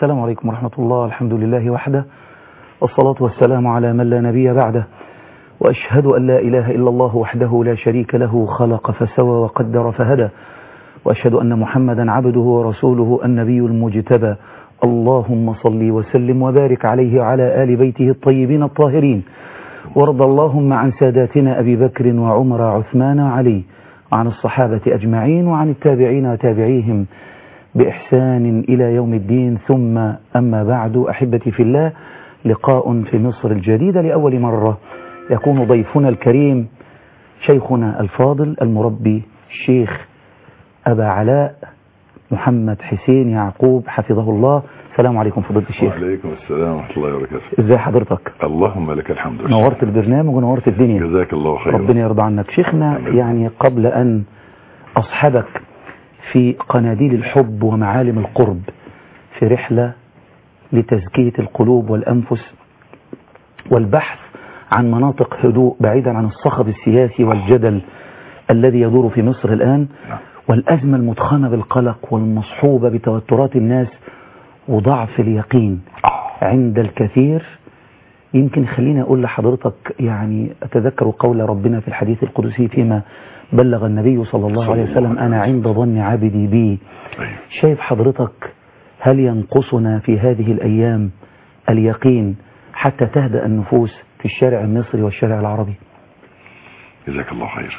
السلام عليكم ورحمة الله الحمد لله وحده والصلاة والسلام على من لا نبي بعده وأشهد أن لا إله إلا الله وحده لا شريك له خلق فسوى وقدر فهدى وأشهد أن محمدا عبده ورسوله النبي المجتبى اللهم صل وسلم وبارك عليه وعلى آل بيته الطيبين الطاهرين وارض اللهم عن ساداتنا أبي بكر وعمر عثمان علي وعن الصحابة أجمعين وعن التابعين وتابعيهم بإحسان إلى يوم الدين ثم أما بعد أحبتي في الله لقاء في مصر الجديدة لأول مرة يكون ضيفنا الكريم شيخنا الفاضل المربي الشيخ أبا علاء محمد حسين يعقوب حفظه الله السلام عليكم فضيلة الشيخ وعليكم السلام ورحمة الله وبركاته ازي حضرتك اللهم لك الحمد نورت البرنامج ونورت الدنيا جزاك الله خيرا ربنا يرضى عنك شيخنا آمين. يعني قبل أن أصحبك في قناديل الحب ومعالم القرب في رحلة لتزكية القلوب والأنفس والبحث عن مناطق هدوء بعيدا عن الصخب السياسي والجدل الذي يدور في مصر الآن نعم. والأزمة المتخمة بالقلق والمصحوبة بتوترات الناس وضعف اليقين عند الكثير يمكن خليني أقول لحضرتك يعني أتذكر قول ربنا في الحديث القدسي فيما بلغ النبي صلى الله صلى عليه الله وسلم عليه أنا عند ظن عبدي بي أيوة. شايف حضرتك هل ينقصنا في هذه الأيام اليقين حتى تهدأ النفوس في الشارع المصري والشارع العربي جزاك الله خيرا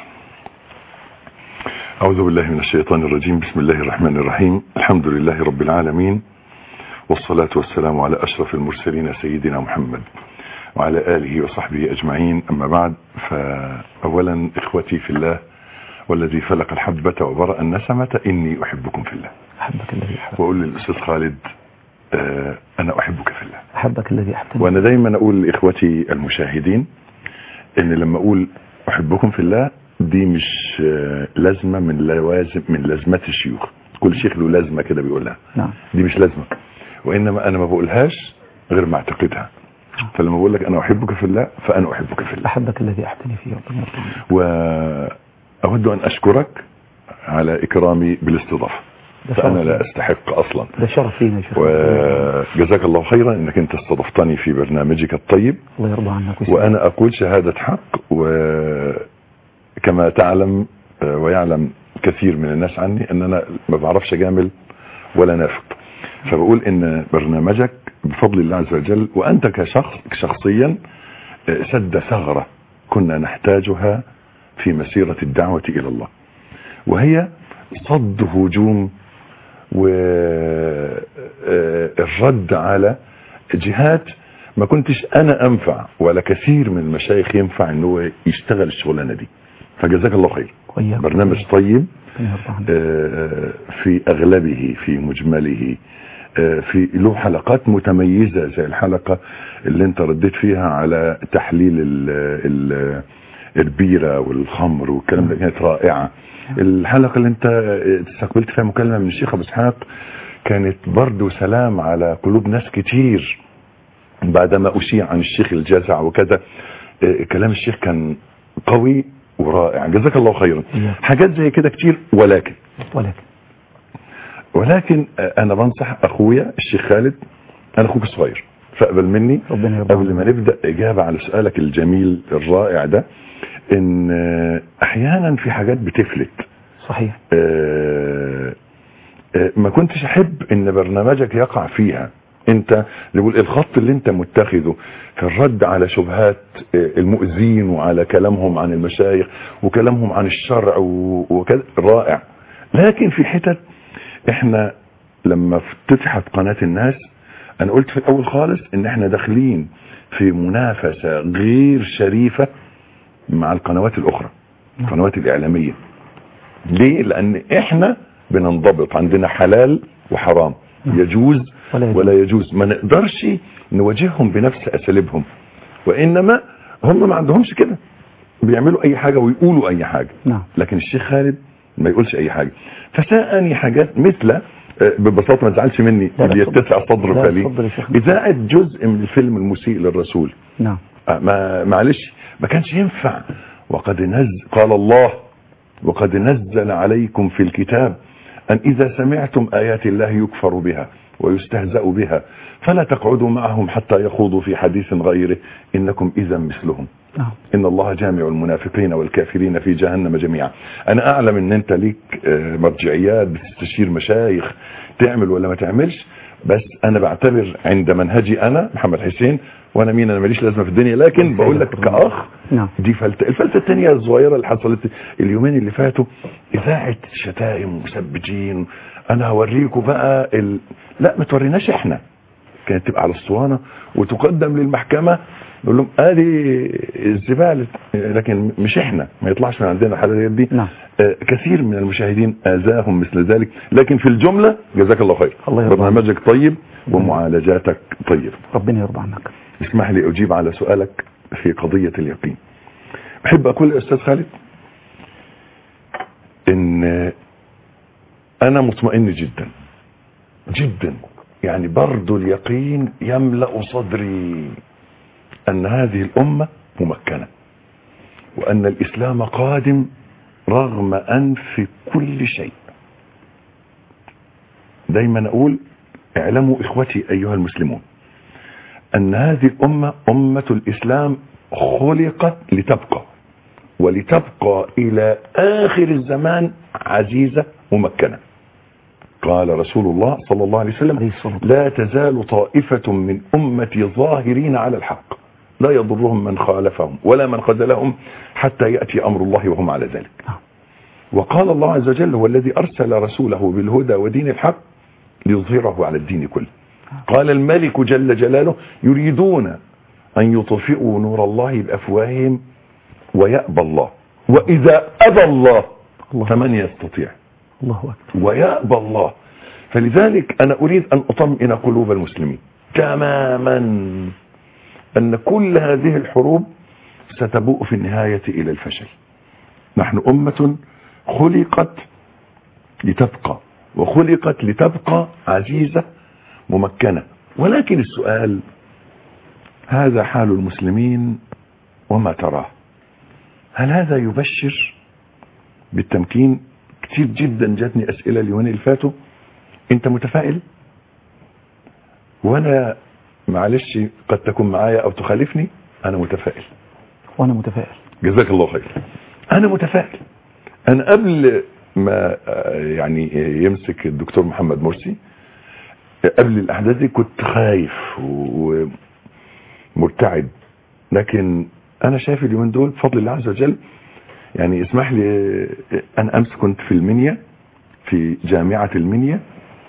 أعوذ بالله من الشيطان الرجيم بسم الله الرحمن الرحيم الحمد لله رب العالمين والصلاة والسلام على أشرف المرسلين سيدنا محمد وعلى آله وصحبه أجمعين أما بعد فأولا إخوتي في الله والذي فلق الحبة وبرأ النسمة إني أحبكم في الله أحبك الذي أحبك وأقول للأستاذ خالد آه، أنا أحبك في الله أحبك الذي أحبتني وانا دايما اقول لاخوتي المشاهدين ان لما اقول احبكم في الله دي مش آه، لازمه من لوازم من لازمات الشيوخ كل شيخ له لازمه كده بيقولها نعم دي مش لازمه وانما انا ما بقولهاش غير ما اعتقدها فلما بقول لك انا احبك في الله فانا احبك في الله أحبك الذي أحبتني فيه ربنا يرضى عنك. واود ان اشكرك على اكرامي بالاستضافه ده شرف فانا لا لي. استحق اصلا ده شرف لينا يا شيخ وجزاك الله خيرا انك انت استضفتني في برنامجك الطيب الله يرضى عنك ويسلمك. وانا اقول شهادة حق وكما تعلم آه، ويعلم كثير من الناس عني ان انا ما بعرفش اجامل ولا نافق فبقول ان برنامجك بفضل الله عز وجل وانت كشخص شخصيا آه، سد ثغرة كنا نحتاجها في مسيرة الدعوة الى الله وهي صد هجوم والرد على جهات ما كنتش انا انفع ولا كثير من المشايخ ينفع ان هو يشتغل الشغلانه دي فجزاك الله خير وإياكم. برنامج طيب ربنا يرضى عنك. آه، في اغلبه في مجمله آه، في له حلقات متميزه زي الحلقه اللي انت رديت فيها على تحليل ال ال البيره والخمر والكلام ده كانت رائعه الحلقه اللي انت استقبلت فيها مكالمه من الشيخ ابو اسحاق كانت برضو سلام على قلوب ناس كتير بعدما أشيع عن الشيخ الجزع وكذا آه، كلام الشيخ كان قوي ورائع جزاك الله خيرا إياك. حاجات زي كده كتير ولكن ولكن ولكن آه، انا بنصح اخويا الشيخ خالد انا اخوك الصغير فاقبل مني ربنا يرضى قبل ما عنك. نبدا اجابه على سؤالك الجميل الرائع ده ان آه، احيانا في حاجات بتفلت صحيح آه، آه، ما كنتش احب ان برنامجك يقع فيها انت نقول الخط اللي انت متخذه في الرد على شبهات آه، المؤذين وعلى كلامهم عن المشايخ وكلامهم عن الشرع و- وكذا رائع لكن في حتت احنا لما فتحت قناة الناس انا قلت في الاول خالص ان احنا داخلين في منافسة غير شريفة مع القنوات الاخرى القنوات الاعلامية ليه لان احنا بننضبط عندنا حلال وحرام نعم. يجوز ولا يجوز. ولا يجوز ما نقدرش نواجههم بنفس اساليبهم وانما هم ما عندهمش كده بيعملوا اي حاجة ويقولوا اي حاجة نعم لكن الشيخ خالد ما يقولش اي حاجة فساءني حاجات مثل آه، ببساطة ما تزعلش مني لا، لا، اللي اتفضل. يتسع صدرك لا، لي اتفضل يا شيخ. اذاعة جزء من الفيلم المسيء للرسول نعم آه، ما معلش ما كانش ينفع وقد نزل قال الله وقد نزل عليكم في الكتاب أن إذا سمعتم آيات الله يكفر بها ويستهزأ بها فلا تقعدوا معهم حتى يخوضوا في حديث غيره إنكم إذا مثلهم نعم إن الله جامع المنافقين والكافرين في جهنم جميعا أنا أعلم إن أنت ليك آه، مرجعيات بتستشير مشايخ تعمل ولا ما تعملش بس أنا بعتبر عند منهجي أنا محمد حسين وأنا مين أنا ماليش لازمة في الدنيا لكن بقول لك كأخ نعم دي فلتة الفلتة التانية الصغيرة اللي حصلت اليومين اللي فاتوا إذاعة شتائم ومسبجين أنا هوريكم بقى ال... لا ما توريناش إحنا كانت تبقى على الاسطوانة وتقدم للمحكمة نقول لهم ادي الزبالة لكن مش احنا ما يطلعش من عندنا الحاجات دي نعم. آه، كثير من المشاهدين اذاهم مثل ذلك لكن في الجملة جزاك الله خير الله يرضى عنك. برنامجك طيب ومعالجاتك طيب ربنا يرضى عنك اسمح لي اجيب على سؤالك في قضية اليقين احب اقول يا استاذ خالد ان انا مطمئن جدا جدا يعني برضو اليقين يملأ صدري ان هذه الامة ممكنة وان الاسلام قادم رغم انف كل شيء دايما اقول اعلموا اخوتي ايها المسلمون ان هذه الامة امة الاسلام خلقت لتبقى ولتبقى الى اخر الزمان عزيزة ممكنة قال رسول الله صلى الله عليه وسلم عليه الصلاة والسلام. لا تزال طائفة من امتي ظاهرين على الحق لا يضرهم من خالفهم ولا من خذلهم حتى يأتي امر الله وهم على ذلك نعم. وقال الله عز وجل هو الذي ارسل رسوله بالهدى ودين الحق ليظهره على الدين كله قال الملك جل جلاله يريدون أن يطفئوا نور الله بأفواههم ويأبى الله وإذا أبى الله الله. فمن يستطيع الله أكبر ويأبى الله فلذلك أنا أريد أن أطمئن قلوب المسلمين تماما أن كل هذه الحروب ستبوء في النهاية إلى الفشل نحن أمة خلقت لتبقى وخلقت لتبقى عزيزة ممكنة ولكن السؤال هذا حال المسلمين وما تراه هل هذا يبشر بالتمكين كتير جدا جاتني أسئلة اليومين اللي فاتوا انت متفائل وانا معلش قد تكون معايا او تخالفني انا متفائل وأنا متفائل جزاك الله خير انا متفائل انا قبل ما آه، يعني يمسك الدكتور محمد مرسي آه، قبل الاحداث دي كنت خايف ومرتعب لكن انا شايف اليومين دول بفضل الله عز وجل يعني اسمح لي آه، انا امس كنت في المنيا في جامعة المنيا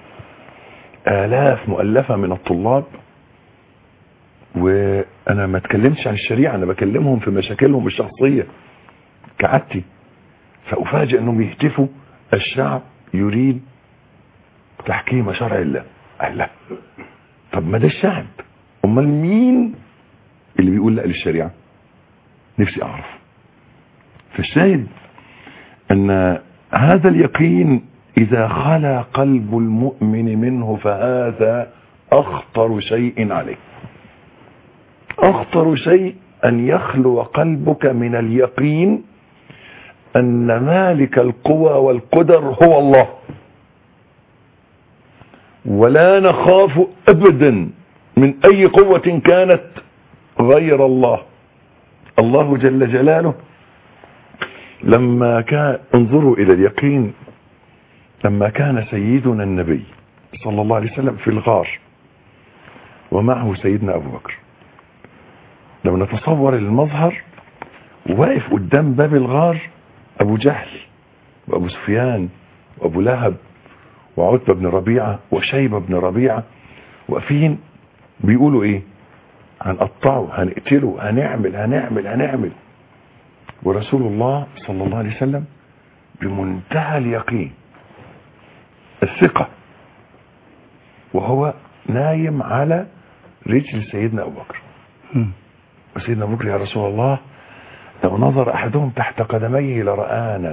آلاف مؤلفة من الطلاب وانا ما اتكلمتش عن الشريعة انا بكلمهم في مشاكلهم الشخصية كعادتي فأفاجئ انهم يهتفوا الشعب يريد تحكيم شرع الله الله طب ما ده الشعب امال مين اللي بيقول لا للشريعة نفسي اعرف فالشاهد ان هذا اليقين اذا خلا قلب المؤمن منه فهذا اخطر شيء عليه اخطر شيء ان يخلو قلبك من اليقين ان مالك القوى والقدر هو الله ولا نخاف ابدا من اي قوة كانت غير الله الله جل جلاله لما كان انظروا الى اليقين لما كان سيدنا النبي صلى الله عليه وسلم في الغار ومعه سيدنا ابو بكر لو نتصور المظهر واقف قدام باب الغار ابو جهل وابو سفيان وابو لهب وعتبة بن ربيعة وشيبة بن ربيعة واقفين بيقولوا ايه هنقطعه هنقتله هنعمل هنعمل هنعمل ورسول الله صلى الله عليه وسلم بمنتهى اليقين الثقة وهو نايم على رجل سيدنا ابو بكر مم. وسيدنا ابو بكر يا رسول الله لو نظر احدهم تحت قدميه لرآنا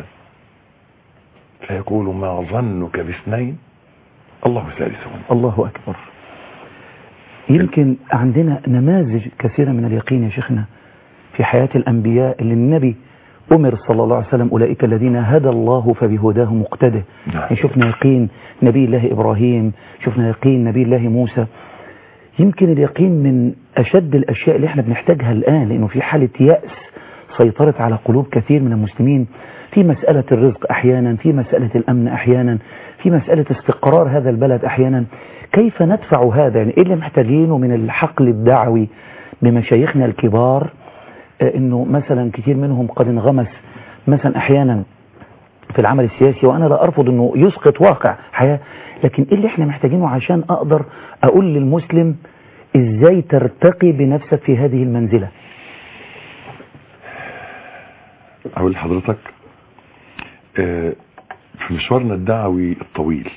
فيقول ما ظنك باثنين الله ثالثهما الله أكبر يمكن عندنا نماذج كثيرة من اليقين يا شيخنا في حياة الأنبياء اللي النبي أمر صلى الله عليه وسلم أولئك الذين هدى الله فبهداه مقتده نعم. يعني شفنا يقين نبي الله إبراهيم شفنا يقين نبي الله موسى يمكن اليقين من أشد الأشياء اللي احنا بنحتاجها الآن لأنه في حالة يأس سيطرت على قلوب كثير من المسلمين في مسألة الرزق أحيانا في مسألة الأمن أحيانا في مسألة استقرار هذا البلد أحيانا كيف ندفع هذا يعني إيه اللي محتاجينه من الحقل الدعوي بمشايخنا الكبار آه، انه مثلا كثير منهم قد انغمس مثلا احيانا في العمل السياسي وانا لا ارفض انه يسقط واقع حياة لكن ايه اللي احنا محتاجينه عشان اقدر اقول للمسلم ازاي ترتقي بنفسك في هذه المنزلة اقول لحضرتك آه، في مشوارنا الدعوي الطويل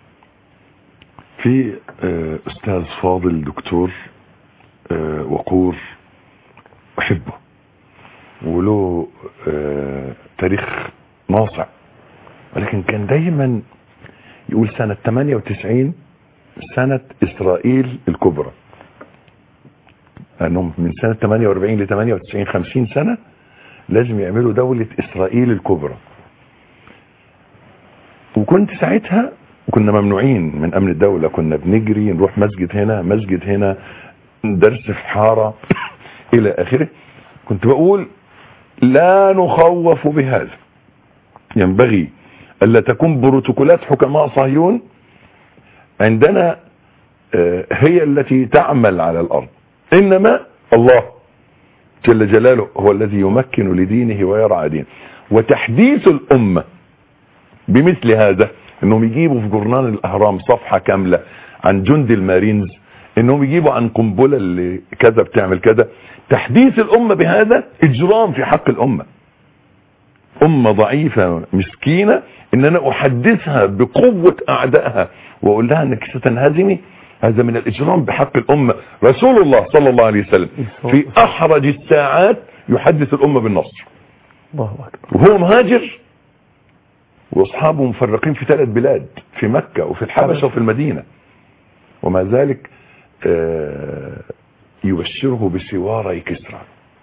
في آه، استاذ فاضل دكتور آه، وقور احبه وله آه، تاريخ ناصع ولكن كان دايما يقول سنة 98 سنة اسرائيل الكبرى لانهم من سنة 48 ل 98 50 سنة لازم يعملوا دولة اسرائيل الكبرى وكنت ساعتها كنا ممنوعين من امن الدولة كنا بنجري نروح مسجد هنا مسجد هنا درس في حارة الى اخره كنت بقول لا نخوف بهذا ينبغي الا تكون بروتوكولات حكماء صهيون عندنا آه، هي التي تعمل على الارض انما الله جل جلاله هو الذي يمكن لدينه ويرعى دينه وتحديث الامه بمثل هذا انهم يجيبوا في جورنال الاهرام صفحة كاملة عن جند المارينز انهم يجيبوا عن قنبلة اللي كذا بتعمل كذا تحديث الامة بهذا اجرام في حق الامة امة ضعيفة مسكينة ان انا احدثها بقوة اعدائها واقول لها انك ستنهزمي هذا من الاجرام بحق الامة رسول الله صلى الله عليه وسلم في احرج الساعات يحدث الامة بالنصر الله اكبر وهو مهاجر واصحابه مفرقين في ثلاث بلاد في مكة وفي الحبشة وفي المدينة ومع ذلك آه، يبشره بسواري كسرى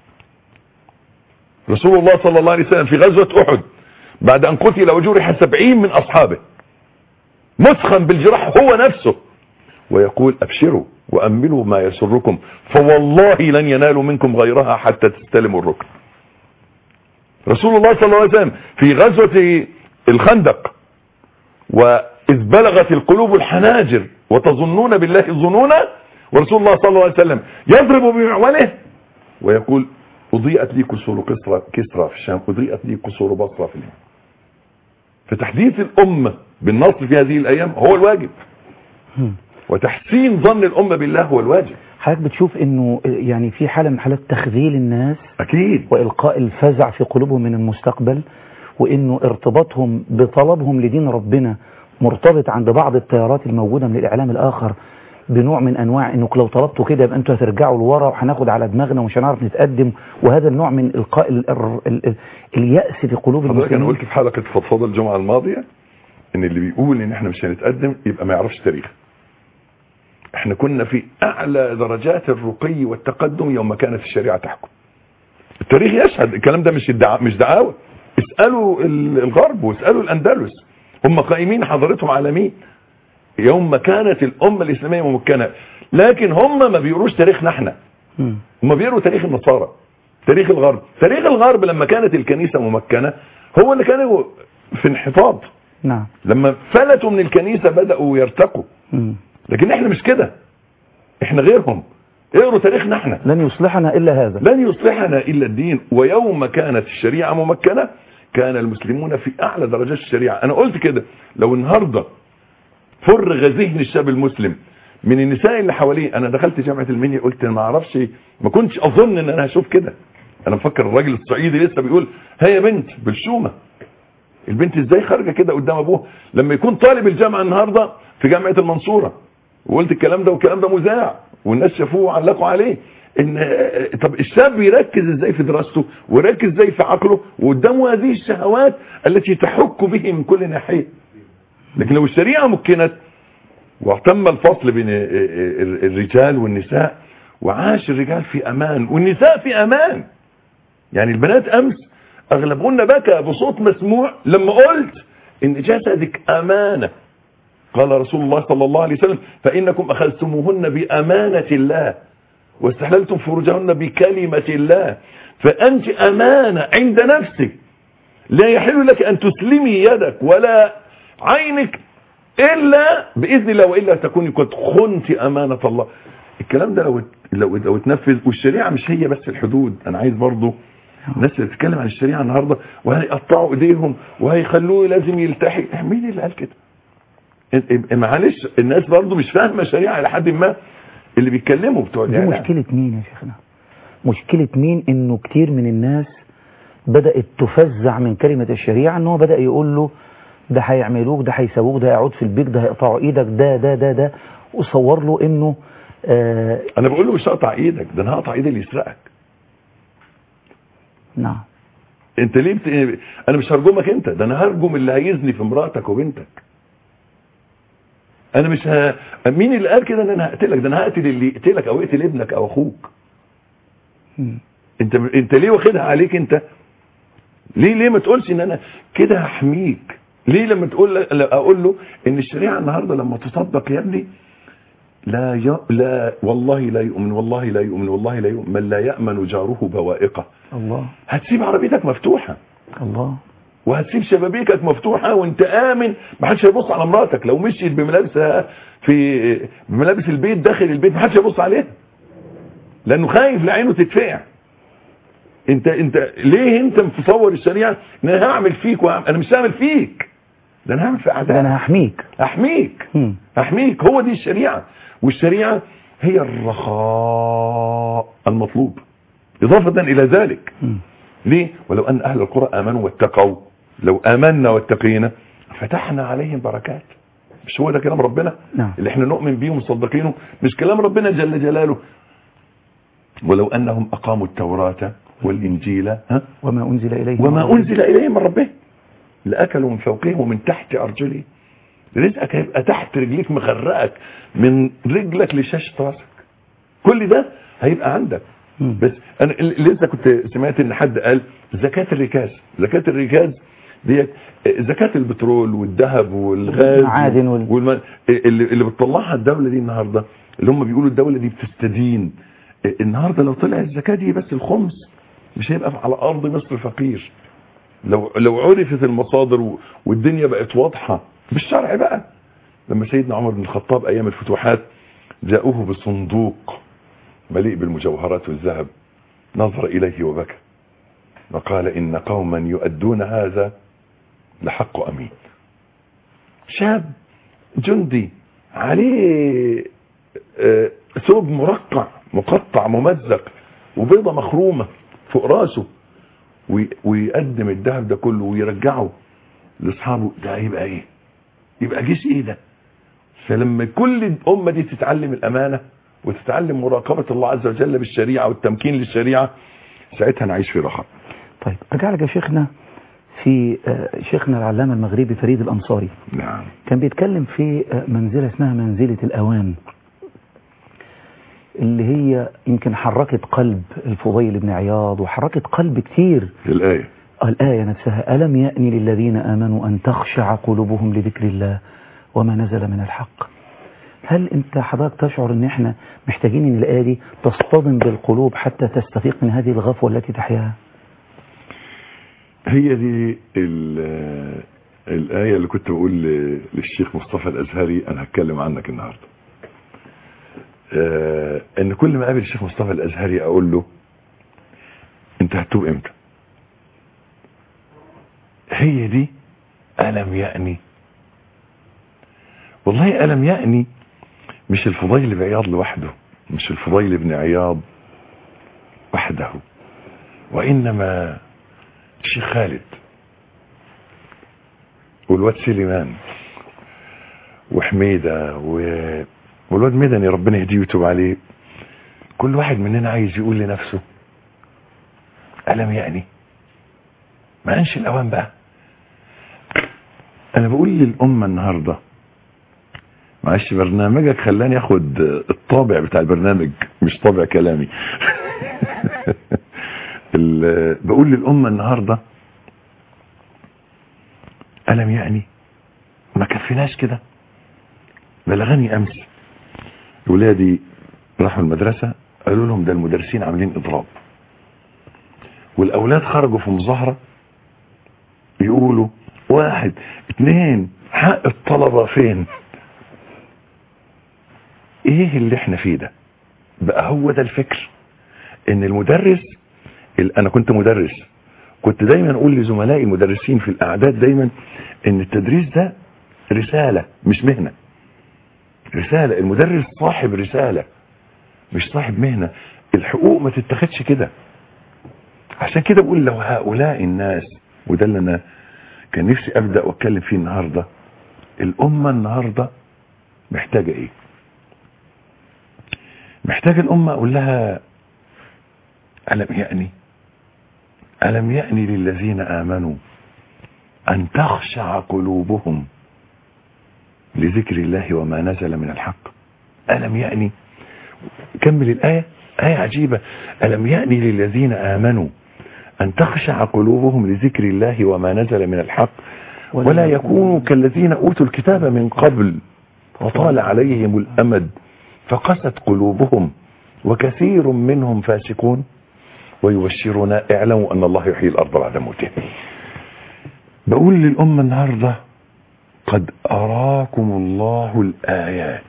رسول الله صلى الله عليه وسلم في غزوة احد بعد ان قتل وجرح سبعين من اصحابه مسخن بالجراح هو نفسه ويقول ابشروا واملوا ما يسركم فوالله لن ينالوا منكم غيرها حتى تستلموا الركن رسول الله صلى الله عليه وسلم في غزوة الخندق وإذ بلغت القلوب الحناجر وتظنون بالله الظنونا ورسول الله صلى الله عليه وسلم يضرب بمعوله ويقول أضيئت لي قصور كسرى, كسرى في الشام أضيئت لي قصور بصرى في اليمن فتحديث الأمة بالنصر في هذه الأيام هو الواجب هم. وتحسين ظن الأمة بالله هو الواجب حضرتك بتشوف انه يعني في حالة من حالات تخذيل الناس أكيد وإلقاء الفزع في قلوبهم من المستقبل وإنه ارتباطهم بطلبهم لدين ربنا مرتبط عند بعض التيارات الموجودة من الإعلام الآخر بنوع من أنواع إنك لو طلبتوا كده يبقى أنتوا هترجعوا لورا وهناخد على دماغنا ومش هنعرف نتقدم وهذا النوع من إلقاء ال ال ال اليأس في قلوب حضرتك انا المسلمين قلت في حلقة فضفاضة الجمعة الماضية ان اللي بيقول ان احنا مش هنتقدم يبقى ما يعرفش تاريخ احنا كنا في اعلى درجات الرقي والتقدم يوم كانت الشريعة تحكم التاريخ يشهد الكلام ده مش الدعا مش دعاوى اسألوا ال- الغرب واسألوا الاندلس هم قائمين حضرتهم على مين يوم ما كانت الامة الاسلامية ممكنة لكن هم ما بيقروش تاريخنا احنا مم. هم بيقروا تاريخ النصارى تاريخ الغرب تاريخ الغرب لما كانت الكنيسة ممكنة هو اللي كانوا في انحطاط نعم لما فلتوا من الكنيسة بدأوا يرتقوا مم. لكن احنا مش كده احنا غيرهم اقروا تاريخنا احنا لن يصلحنا إلا هذا لن يصلحنا الا الدين ويوم كانت الشريعة ممكنة كان المسلمون في اعلى درجات الشريعة انا قلت كده لو النهاردة فرغ ذهن الشاب المسلم من النساء اللي حواليه انا دخلت جامعة المنيا قلت أنا ما اعرفش ما كنتش اظن ان انا هشوف كده انا مفكر الراجل الصعيدي لسه بيقول هيا بنت بالشومة البنت ازاي خارجه كده قدام ابوها لما يكون طالب الجامعه النهارده في جامعه المنصوره وقلت الكلام ده والكلام ده مذاع والناس شافوه وعلقوا عليه ان آه، طب الشاب يركز ازاي في دراسته ويركز ازاي في عقله وقدامه هذه الشهوات التي تحك به من كل ناحيه لكن لو الشريعه مكنت واتم الفصل بين آه، آه، الرجال والنساء وعاش الرجال في امان والنساء في امان يعني البنات امس اغلبهن بكى بصوت مسموع لما قلت ان جسدك امانه قال رسول الله صلى الله عليه وسلم فانكم اخذتموهن بامانه الله واستحللتم فروجهن بكلمه الله فانت امانه عند نفسك لا يحل لك ان تسلمي يدك ولا عينك الا باذن الله والا تكوني قد خنت امانه الله الكلام ده لو لو لو اتنفذ والشريعه مش هي بس الحدود انا عايز برضو الناس اللي بتتكلم عن الشريعه النهارده وهيقطعوا ايديهم وهيخلوه لازم يلتحي مين اللي قال كده معلش الناس برضو مش فاهمه الشريعه لحد ما اللي بيتكلموا بتوع دي الإعلام. مشكلة مين يا شيخنا مشكلة مين انه كتير من الناس بدأت تفزع من كلمة الشريعة ان هو بدأ يقول له ده هيعملوك ده هيسووك ده هيقعد في البيت ده هيقطعوا ايدك ده ده ده ده وصور له انه آه انا بقول له مش هقطع ايدك ده انا هقطع ايد اللي يسرقك نعم انت ليه بت... انا مش هرجمك انت ده انا هرجم اللي هيزني في مراتك وبنتك انا مش ه... مين اللي قال كده ان انا هقتلك ده انا هقتل اللي يقتلك او يقتل ابنك او اخوك مم. انت انت ليه واخدها عليك انت ليه ليه ما تقولش ان انا كده هحميك ليه لما تقول ل- اقول له ان الشريعه النهارده لما تطبق يا ابني لا ي... لا والله لا يؤمن والله لا يؤمن والله لا يؤمن من لا يامن جاره بوائقه الله هتسيب عربيتك مفتوحه الله وهتسيب شبابيكك مفتوحة وانت آمن ما حدش هيبص على مراتك لو مشيت بملابسها في بملابس البيت داخل البيت ما حدش هيبص عليها لانه خايف لعينه تتفقع انت انت ليه انت متصور الشريعه ان انا هعمل فيك وهعمل انا مش هعمل فيك ده انا هعمل في ده اعدائك انا هحميك احميك مم. احميك هو دي الشريعه والشريعه هي الرخاء المطلوب اضافه الى ذلك مم. ليه ولو ان اهل القرى امنوا واتقوا لو امنا واتقينا فتحنا عليهم بركات مش هو ده كلام ربنا نعم. اللي احنا نؤمن بيه ومصدقينه مش كلام ربنا جل جلاله ولو انهم اقاموا التوراة والانجيل ها وما انزل اليه وما انزل اليهم من ربهم لاكلوا من فوقهم ومن تحت ارجلهم رزقك هيبقى تحت رجليك مغرقك من رجلك لشاشة راسك كل ده هيبقى عندك مم. بس انا اللي لسه كنت سمعت ان حد قال زكاة الركاز زكاة الركاز ديت زكاة البترول والذهب والغاز والمعادن وال- والم... اللي, اللي بتطلعها الدولة دي النهاردة اللي هم بيقولوا الدولة دي بتستدين النهاردة لو طلع الزكاة دي بس الخمس مش هيبقى على ارض مصر فقير لو لو عرفت المصادر و- والدنيا بقت واضحة بالشرع بقى لما سيدنا عمر بن الخطاب ايام الفتوحات جاءوه بصندوق مليء بالمجوهرات والذهب نظر اليه وبكى وقال ان قوما يؤدون هذا لحق امين شاب جندي عليه آه، ثوب مرقع مقطع ممزق وبيضة مخرومة فوق راسه وي- ويقدم الذهب ده كله ويرجعه لاصحابه ده هيبقى ايه يبقى جيش ايه ده فلما كل الامه دي تتعلم الامانه وتتعلم مراقبه الله عز وجل بالشريعه والتمكين للشريعه ساعتها نعيش في رخاء طيب ارجع لك يا شيخنا في آه، شيخنا العلامة المغربي فريد الأنصاري نعم كان بيتكلم في آه، منزلة اسمها منزلة الأوان اللي هي يمكن حركت قلب الفضيل بن عياض وحركت قلب كتير الايه الآية نفسها ألم يأني للذين آمنوا أن تخشع قلوبهم لذكر الله وما نزل من الحق هل انت حضرتك تشعر ان احنا محتاجين ان الآية دي تصطدم بالقلوب حتى تستفيق من هذه الغفوة التي تحياها هي دي ال- الآية اللي كنت بقول ل- للشيخ مصطفى الأزهري أنا هتكلم عنك النهاردة آه، إن كل ما قابل الشيخ مصطفى الأزهري أقول له أنت هتتوب إمتى هي دي ألم يأني والله ألم يأني مش الفضيل بن عياض لوحده مش الفضيل بن عياض وحده وإنما الشيخ خالد والواد سليمان وحميدة و... والواد مدني ربنا يهديه ويتوب عليه كل واحد مننا عايز يقول لنفسه ألم يعني ما أنش الأوان بقى أنا بقول للأمة النهاردة معلش برنامجك خلاني اخد الطابع بتاع البرنامج مش طابع كلامي ال- بقول للأمة النهاردة ألم يعني ما كفيناش كده بلغني أمس ولادي راحوا المدرسة قالوا لهم ده المدرسين عاملين إضراب والأولاد خرجوا في مظاهرة يقولوا واحد اتنين حق الطلبة فين ايه اللي احنا فيه ده بقى هو ده الفكر ان المدرس ال- انا كنت مدرس كنت دايما اقول لزملائي المدرسين في الاعداد دايما ان التدريس ده رسالة مش مهنة رسالة المدرس صاحب رسالة مش صاحب مهنة الحقوق ما تتخدش كده عشان كده بقول لو هؤلاء الناس وده اللي انا كان نفسي ابدا واتكلم فيه النهارده الامه النهارده محتاجه ايه محتاجه الامه اقول لها الم يأني الم يأني للذين امنوا ان تخشع قلوبهم لذكر الله وما نزل من الحق الم يأني كمل الايه ايه عجيبه الم يأني للذين امنوا أن تخشع قلوبهم لذكر الله وما نزل من الحق ولا يكونوا كالذين أوتوا الكتاب من قبل وطال عليهم الأمد فقست قلوبهم وكثير منهم فاسقون ويبشرنا اعلموا أن الله يحيي الأرض بعد موتها بقول للأمة النهاردة قد أراكم الله الآيات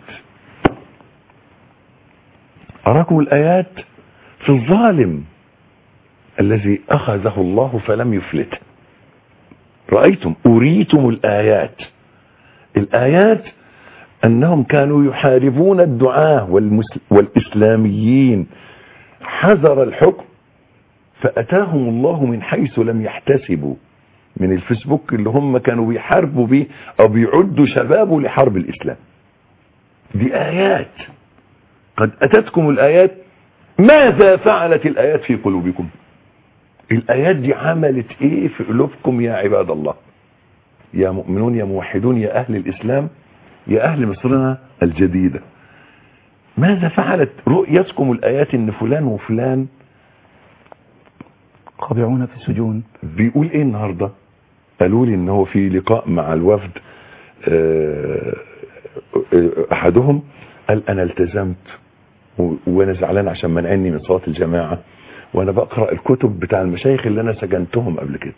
أراكم الآيات في الظالم الذي أخذه الله فلم يفلته رأيتم أريتم الآيات الآيات أنهم كانوا يحاربون الدعاة والمسل... والإسلاميين حذر الحكم فأتاهم الله من حيث لم يحتسبوا من الفيسبوك اللي هم كانوا بيحاربوا بيه أو بيعدوا شبابه لحرب الإسلام دي آيات قد أتتكم الآيات ماذا فعلت الآيات في قلوبكم الآيات دي عملت إيه في قلوبكم يا عباد الله يا مؤمنون يا موحدون يا أهل الإسلام يا أهل مصرنا الجديدة ماذا فعلت رؤيتكم الآيات إن فلان وفلان خاضعون في السجون بيقول إيه النهاردة قالوا لي إن هو في لقاء مع الوفد آه، آه، أحدهم قال أنا التزمت و- وأنا زعلان عشان منعني من صلاة الجماعة وأنا بقرأ الكتب بتاع المشايخ اللي أنا سجنتهم قبل كده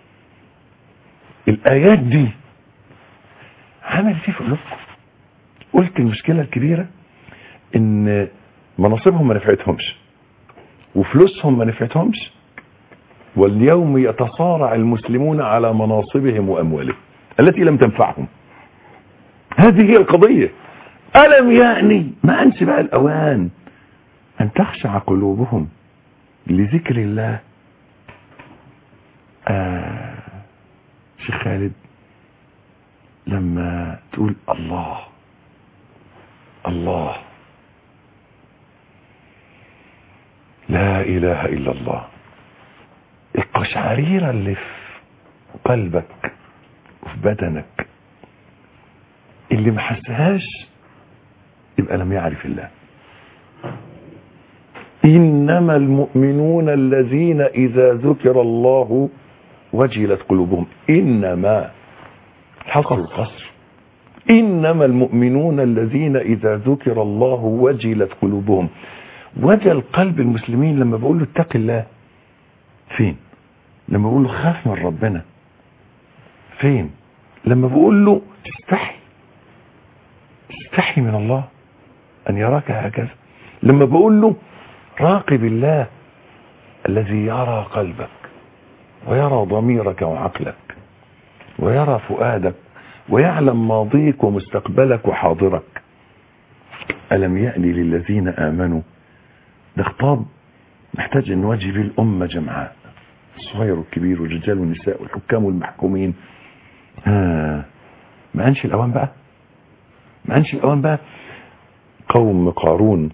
الآيات دي عملت ايه في قلوبكم قلت المشكلة الكبيرة ان مناصبهم ما نفعتهمش وفلوسهم ما نفعتهمش واليوم يتصارع المسلمون على مناصبهم واموالهم التي لم تنفعهم هذه هي القضية ألم يعني ما أنس بقى الأوان أن تخشع قلوبهم لذكر الله آه شيخ خالد لما تقول الله الله لا إله إلا الله القشعريرة اللي في قلبك وفي بدنك اللي ما حسهاش يبقى لم يعرف الله إنما المؤمنون الذين إذا ذكر الله وجلت قلوبهم إنما حصر القصر إنما المؤمنون الذين إذا ذكر الله وجلت قلوبهم وجل قلب المسلمين لما بقول له اتق الله فين لما بقول له خاف من ربنا فين لما بقول له تستحي تستحي من الله أن يراك هكذا لما بقول له راقب الله الذي يرى قلبك ويرى ضميرك وعقلك ويرى فؤادك ويعلم ماضيك ومستقبلك وحاضرك ألم يأني للذين آمنوا ده خطاب نحتاج أن نواجه به الأمة جمعاء الصغير والكبير والرجال والنساء والحكام والمحكومين آه. ما أنش الأوان بقى ما أنش الأوان بقى قوم قارون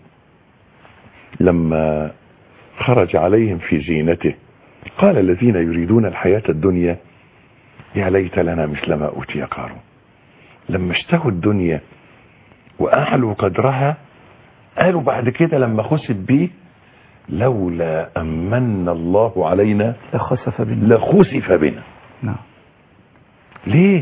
لما خرج عليهم في زينته قال الذين يريدون الحياة الدنيا يا ليت لنا مثل ما أوتي قارون لما اشتهوا الدنيا وأعلوا قدرها قالوا بعد كده لما خسف بيه لولا أمن الله علينا لخسف بنا لخسف بنا نعم ليه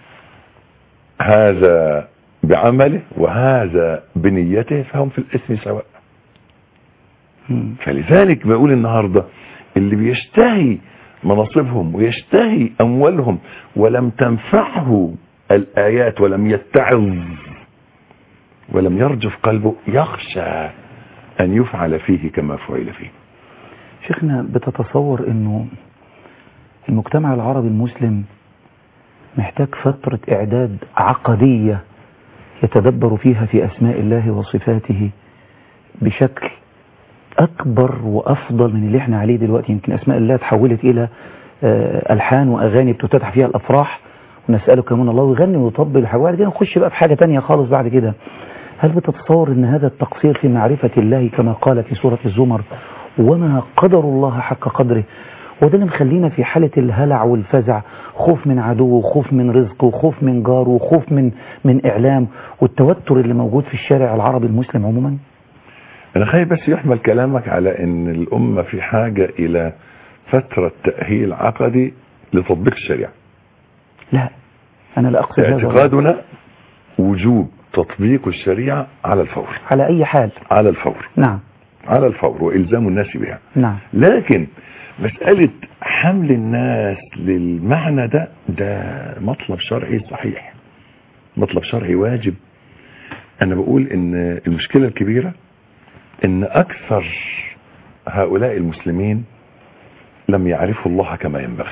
هذا بعمله وهذا بنيته فهم في الاسم سواء مم. فلذلك بقول النهاردة اللي بيشتهي مناصبهم ويشتهي أموالهم ولم تنفعه الآيات ولم يتعظ ولم يرجف قلبه يخشى أن يفعل فيه كما فعل فيه شيخنا بتتصور انه المجتمع العربي المسلم محتاج فترة اعداد عقدية يتدبر فيها في اسماء الله وصفاته بشكل اكبر وافضل من اللي احنا عليه دلوقتي يمكن اسماء الله تحولت الى آه، الحان واغاني بتفتتح فيها الافراح ونسألك من الله ويغني ويطبل وحاجة بعد كده نخش بقى في حاجة تانية خالص بعد كده هل بتتصور ان هذا التقصير في معرفة الله كما قال في سورة الزمر وما قدر الله حق قدره وده اللي مخلينا في حالة الهلع والفزع خوف من عدو وخوف من رزق وخوف من جار وخوف من من إعلام والتوتر اللي موجود في الشارع العربي المسلم عموما أنا خايف بس يحمل كلامك على أن الأمة في حاجة إلى فترة تأهيل عقدي لتطبيق الشريعة لا أنا لا أقصد هذا اعتقادنا وجوب تطبيق الشريعة على الفور على أي حال على الفور نعم على الفور وإلزام الناس بها نعم لكن مسألة حمل الناس للمعنى ده ده مطلب شرعي صحيح مطلب شرعي واجب أنا بقول إن المشكلة الكبيرة إن أكثر هؤلاء المسلمين لم يعرفوا الله كما ينبغي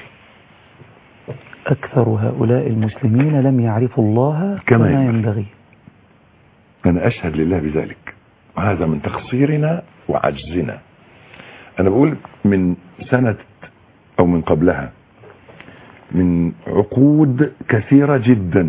أكثر هؤلاء المسلمين لم يعرفوا الله كما كما ينبغي. ينبغي أنا أشهد لله بذلك وهذا من تقصيرنا وعجزنا أنا بقول من سنة أو من قبلها من عقود كثيرة جدا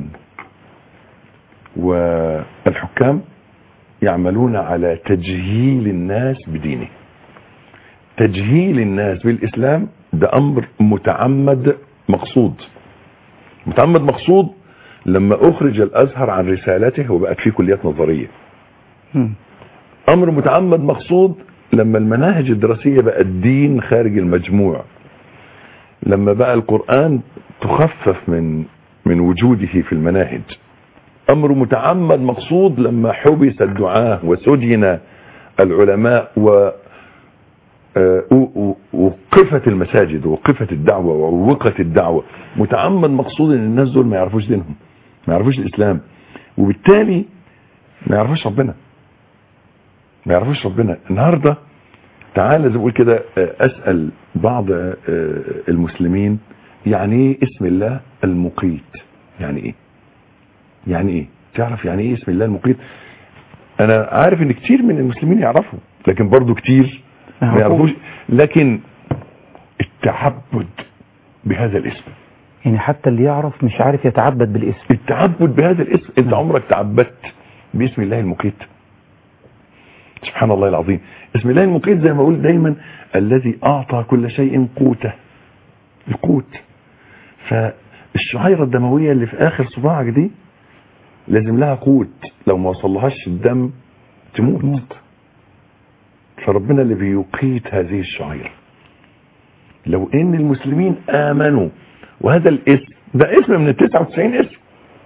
والحكام يعملون على تجهيل الناس بدينه تجهيل الناس بالإسلام ده أمر متعمد مقصود متعمد مقصود لما أخرج الأزهر عن رسالته وبقت فيه كليات نظرية مم. امر متعمد مقصود لما المناهج الدراسية بقى الدين خارج المجموع لما بقى القرآن تخفف من من وجوده في المناهج امر متعمد مقصود لما حبس الدعاة وسجن العلماء و آه، و- و- وقفت المساجد ووقفت الدعوة وعوقت الدعوة متعمد مقصود ان الناس دول ما يعرفوش دينهم ما يعرفوش الاسلام وبالتالي ما يعرفوش ربنا ما يعرفوش ربنا النهاردة تعال زي ما بقول كده آه، اسأل بعض آه، المسلمين يعني ايه اسم الله المقيت يعني ايه يعني ايه تعرف يعني ايه اسم الله المقيت انا عارف ان كتير من المسلمين يعرفوا لكن برضو كتير ما يعرفوش لكن التعبد بهذا الاسم يعني حتى اللي يعرف مش عارف يتعبد بالاسم التعبد بهذا الاسم انت نعم. عمرك تعبدت باسم الله المقيت سبحان الله العظيم اسم الله المقيت زي ما اقول دايما الذي اعطى كل شيء قوته القوت فالشعيرة الدموية اللي في اخر صباعك دي لازم لها قوت لو ما وصلهاش الدم تموت موت فربنا اللي بيقيت هذه الشعيرة لو ان المسلمين امنوا وهذا الاسم ده اسم من ال 99 اسم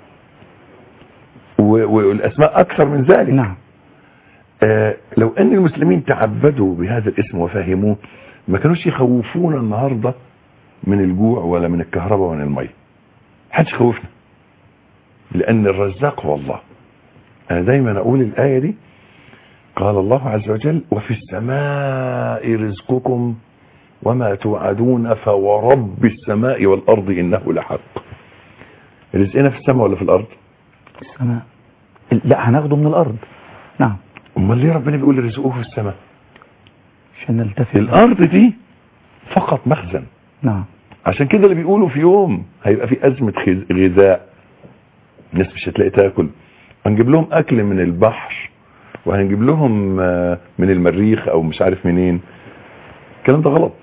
و- والاسماء اكثر من ذلك نعم آه لو ان المسلمين تعبدوا بهذا الاسم وفهموه ما كانوش يخوفونا النهاردة من الجوع ولا من الكهرباء ولا المية حدش خوفنا لان الرزاق هو الله انا دايما اقول الاية دي قال الله عز وجل وفي السماء رزقكم وما توعدون فورب السماء والارض انه لحق رزقنا في السماء ولا في الارض السماء لا هناخده من الأرض نعم امال ليه ربنا بيقول رزقه في السماء عشان نلتفت الارض دي فقط مخزن نعم عشان كده اللي بيقولوا في يوم هيبقى في ازمه خز- غذاء الناس مش هتلاقي تاكل هنجيب لهم اكل من البحر وهنجيب لهم آه، من المريخ او مش عارف منين الكلام ده غلط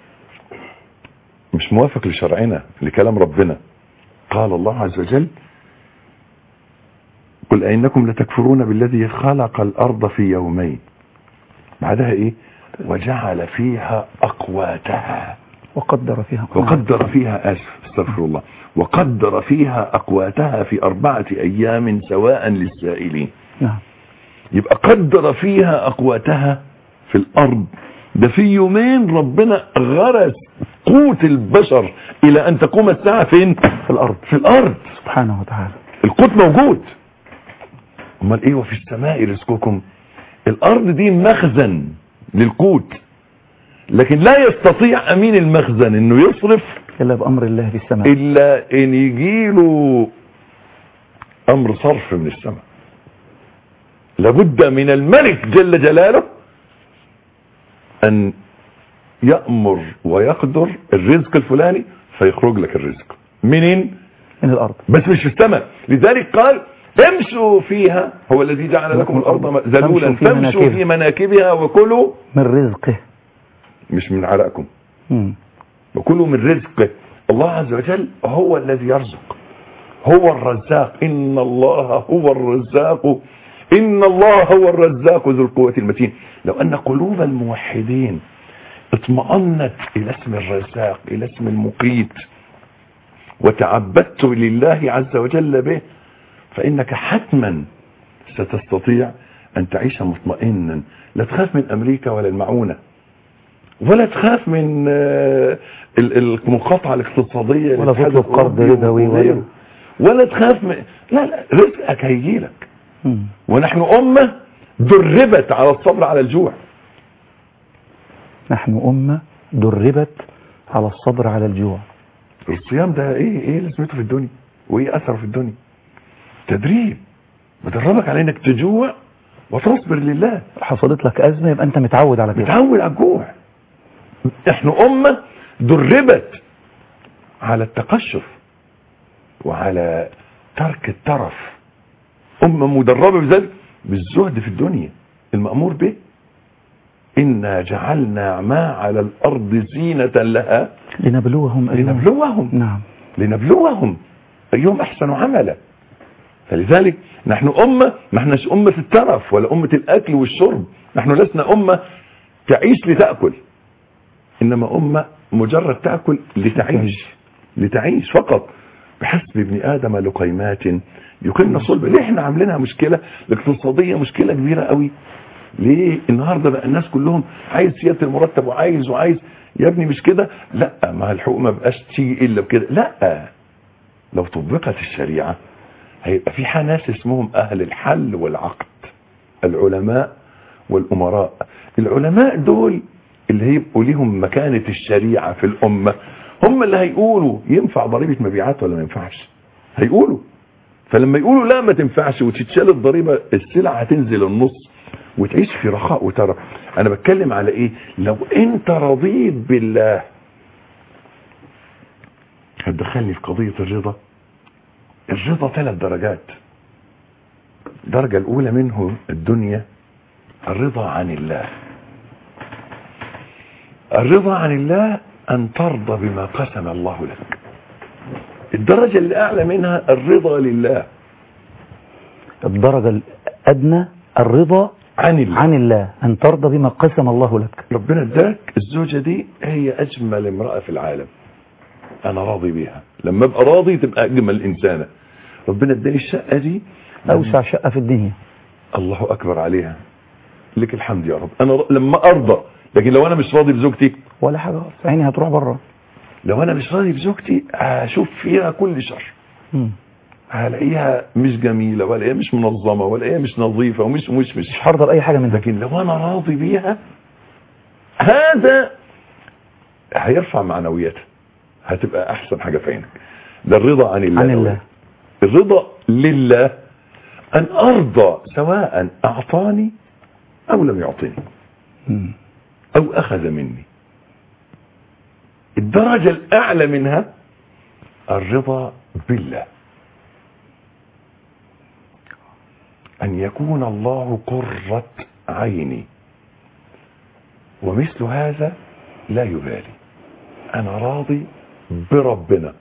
مش موافق لشرعنا لكلام ربنا قال الله عز وجل قل أئنكم لتكفرون بالذي خلق الأرض في يومين بعدها إيه وجعل فيها أقواتها وقدر فيها وقدر فيها اسف استغفر الله وقدر فيها اقواتها في اربعه ايام سواء للسائلين نعم يبقى قدر فيها اقواتها في الارض ده في يومين ربنا غرس قوت البشر الى ان تقوم الساعه فين في الأرض في الارض سبحانه وتعالى القوت موجود امال ايه وفي السماء رزقكم الارض دي مخزن للقوت لكن لا يستطيع امين المخزن انه يصرف إلا بأمر الله في السماء الا ان يجيله امر صرف من السماء لابد من الملك جل جلاله ان يأمر ويقدر الرزق الفلاني فيخرج لك الرزق منين من الأرض بس مش في السماء لذلك قال امشوا فيها هو الذي جعل لكم الارض ذلولا فامشوا في فامشوا مناكبها. في مناكبها وكلوا من رزقه مش من عرقكم مم. وكلوا من رزقه الله عز وجل هو الذي يرزق هو الرزاق إن الله هو الرزاق إن الله هو الرزاق ذو القوة المتين لو أن قلوب الموحدين اطمأنت إلى اسم الرزاق إلى اسم المقيت وتعبدت لله عز وجل به فإنك حتما ستستطيع أن تعيش مطمئنا لا تخاف من أمريكا ولا المعونة ولا تخاف من آه، ال- المقاطعة الاقتصادية ولا للاتحاد تطلب قرض الأوروبي يدوي ولا- وغيره. ولا تخاف من لا لا رزقك هيجيلك مم. ونحن أمة دربت على الصبر على الجوع نحن أمة دربت على الصبر على الجوع الصيام ده ايه ايه لازمته في الدنيا وايه اثره في الدنيا تدريب بدربك على انك تجوع وتصبر لله حصلت لك أزمة يبقى أنت متعود على كده متعود على الجوع نحن أمة دربت على التقشف وعلى ترك الترف أمة مدربة بذلك بالزهد في الدنيا المأمور به إنا جعلنا ما على الأرض زينة لها لنبلوهم أيهم لنبلوهم نعم لنبلوهم أيهم أحسن عملا فلذلك نحن أمة ما احناش أمة الترف ولا أمة الأكل والشرب نحن لسنا أمة تعيش لتأكل إنما أمة مجرد تأكل لتعيش لتعيش فقط بحسب ابن آدم لقيمات يقيمنا صلب ليه احنا عاملينها مشكلة الاقتصادية مشكلة كبيرة قوي ليه النهاردة بقى الناس كلهم عايز سيادة المرتب وعايز وعايز يا ابني مش كده لا ما الحقوق ما بقاش تيجي الا بكده لا لو طبقت الشريعة هيبقى في ناس اسمهم اهل الحل والعقد العلماء والامراء العلماء دول اللي هيبقوا ليهم مكانة الشريعة في الامة هم اللي هيقولوا ينفع ضريبة مبيعات ولا ما ينفعش هيقولوا فلما يقولوا لا ما تنفعش وتتشال الضريبة السلعة هتنزل النص وتعيش في رخاء وترف انا بتكلم على ايه لو انت رضيت بالله هتدخلني في قضية الرضا الرضا ثلاث درجات الدرجة الأولى منه الدنيا الرضا عن الله الرضا عن الله أن ترضى بما قسم الله لك الدرجة الأعلى منها الرضا لله الدرجة الأدنى الرضا عن الله عن الله أن ترضى بما قسم الله لك ربنا اداك الزوجة دي هي أجمل امرأة في العالم أنا راضي بيها لما أبقى راضي تبقى أجمل إنسانة ربنا اداني الشقة دي أوسع شقة في الدنيا الله أكبر عليها لك الحمد يا رب أنا ر- لما أرضى لكن لو أنا مش راضي بزوجتي ولا حاجة خالص. عيني هتروح بره لو أنا مش راضي بزوجتي هشوف فيها كل شر مم. هلاقيها مش جميلة ولا هي مش منظمة ولا هي مش نظيفة ومش ومش مش مش هرضى بأي حاجة من ده لكن لو انا راضي بيها هذا هيرفع معنوياتها هتبقى احسن حاجة في عينك ده الرضا عن الله عن الأول. الله الرضا لله ان ارضى سواء اعطاني او لم يعطيني مم. او اخذ مني الدرجة الاعلى منها الرضا بالله ان يكون الله قرة عيني ومثل هذا لا يبالي انا راضي بربنا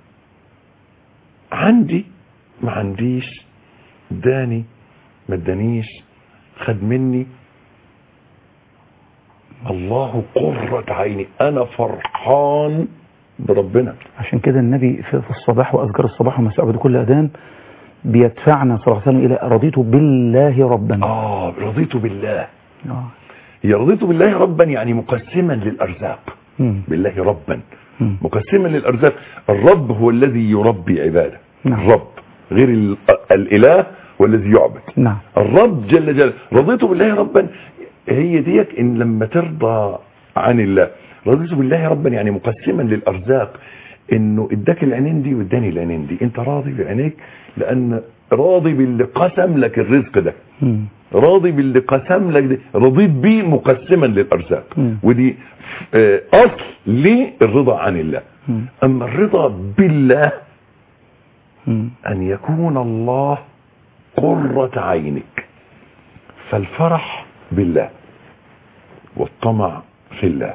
عندي ما عنديش داني ما ادانيش خد مني الله قرة عيني انا فرحان بربنا عشان كده النبي في في الصباح وأذكار الصباح ومساء بعد كل أذان بيدفعنا صلى الله عليه وسلم إلى رضيت بالله ربا اه رضيت بالله آه. هي رضيت بالله ربا يعني مقسما للارزاق مم. بالله ربا مم. مقسما للارزاق الرب هو الذي يربي عباده نعم. الرب غير ال- الاله هو الذي يعبد نعم الرب جل جلاله رضيت بالله ربا هي ديك ان لما ترضى عن الله رضيت بالله ربا يعني مقسما للارزاق انه اداك العينين دي واداني العينين دي انت راضي بعينيك لان راضي باللي قسم لك الرزق ده مم. راضي باللي قسم لك ده رضيت بيه مقسما للارزاق مم. ودي آه، اصل للرضا عن الله مم. اما الرضا بالله مم. أن يكون الله قرة عينك فالفرح بالله والطمع في الله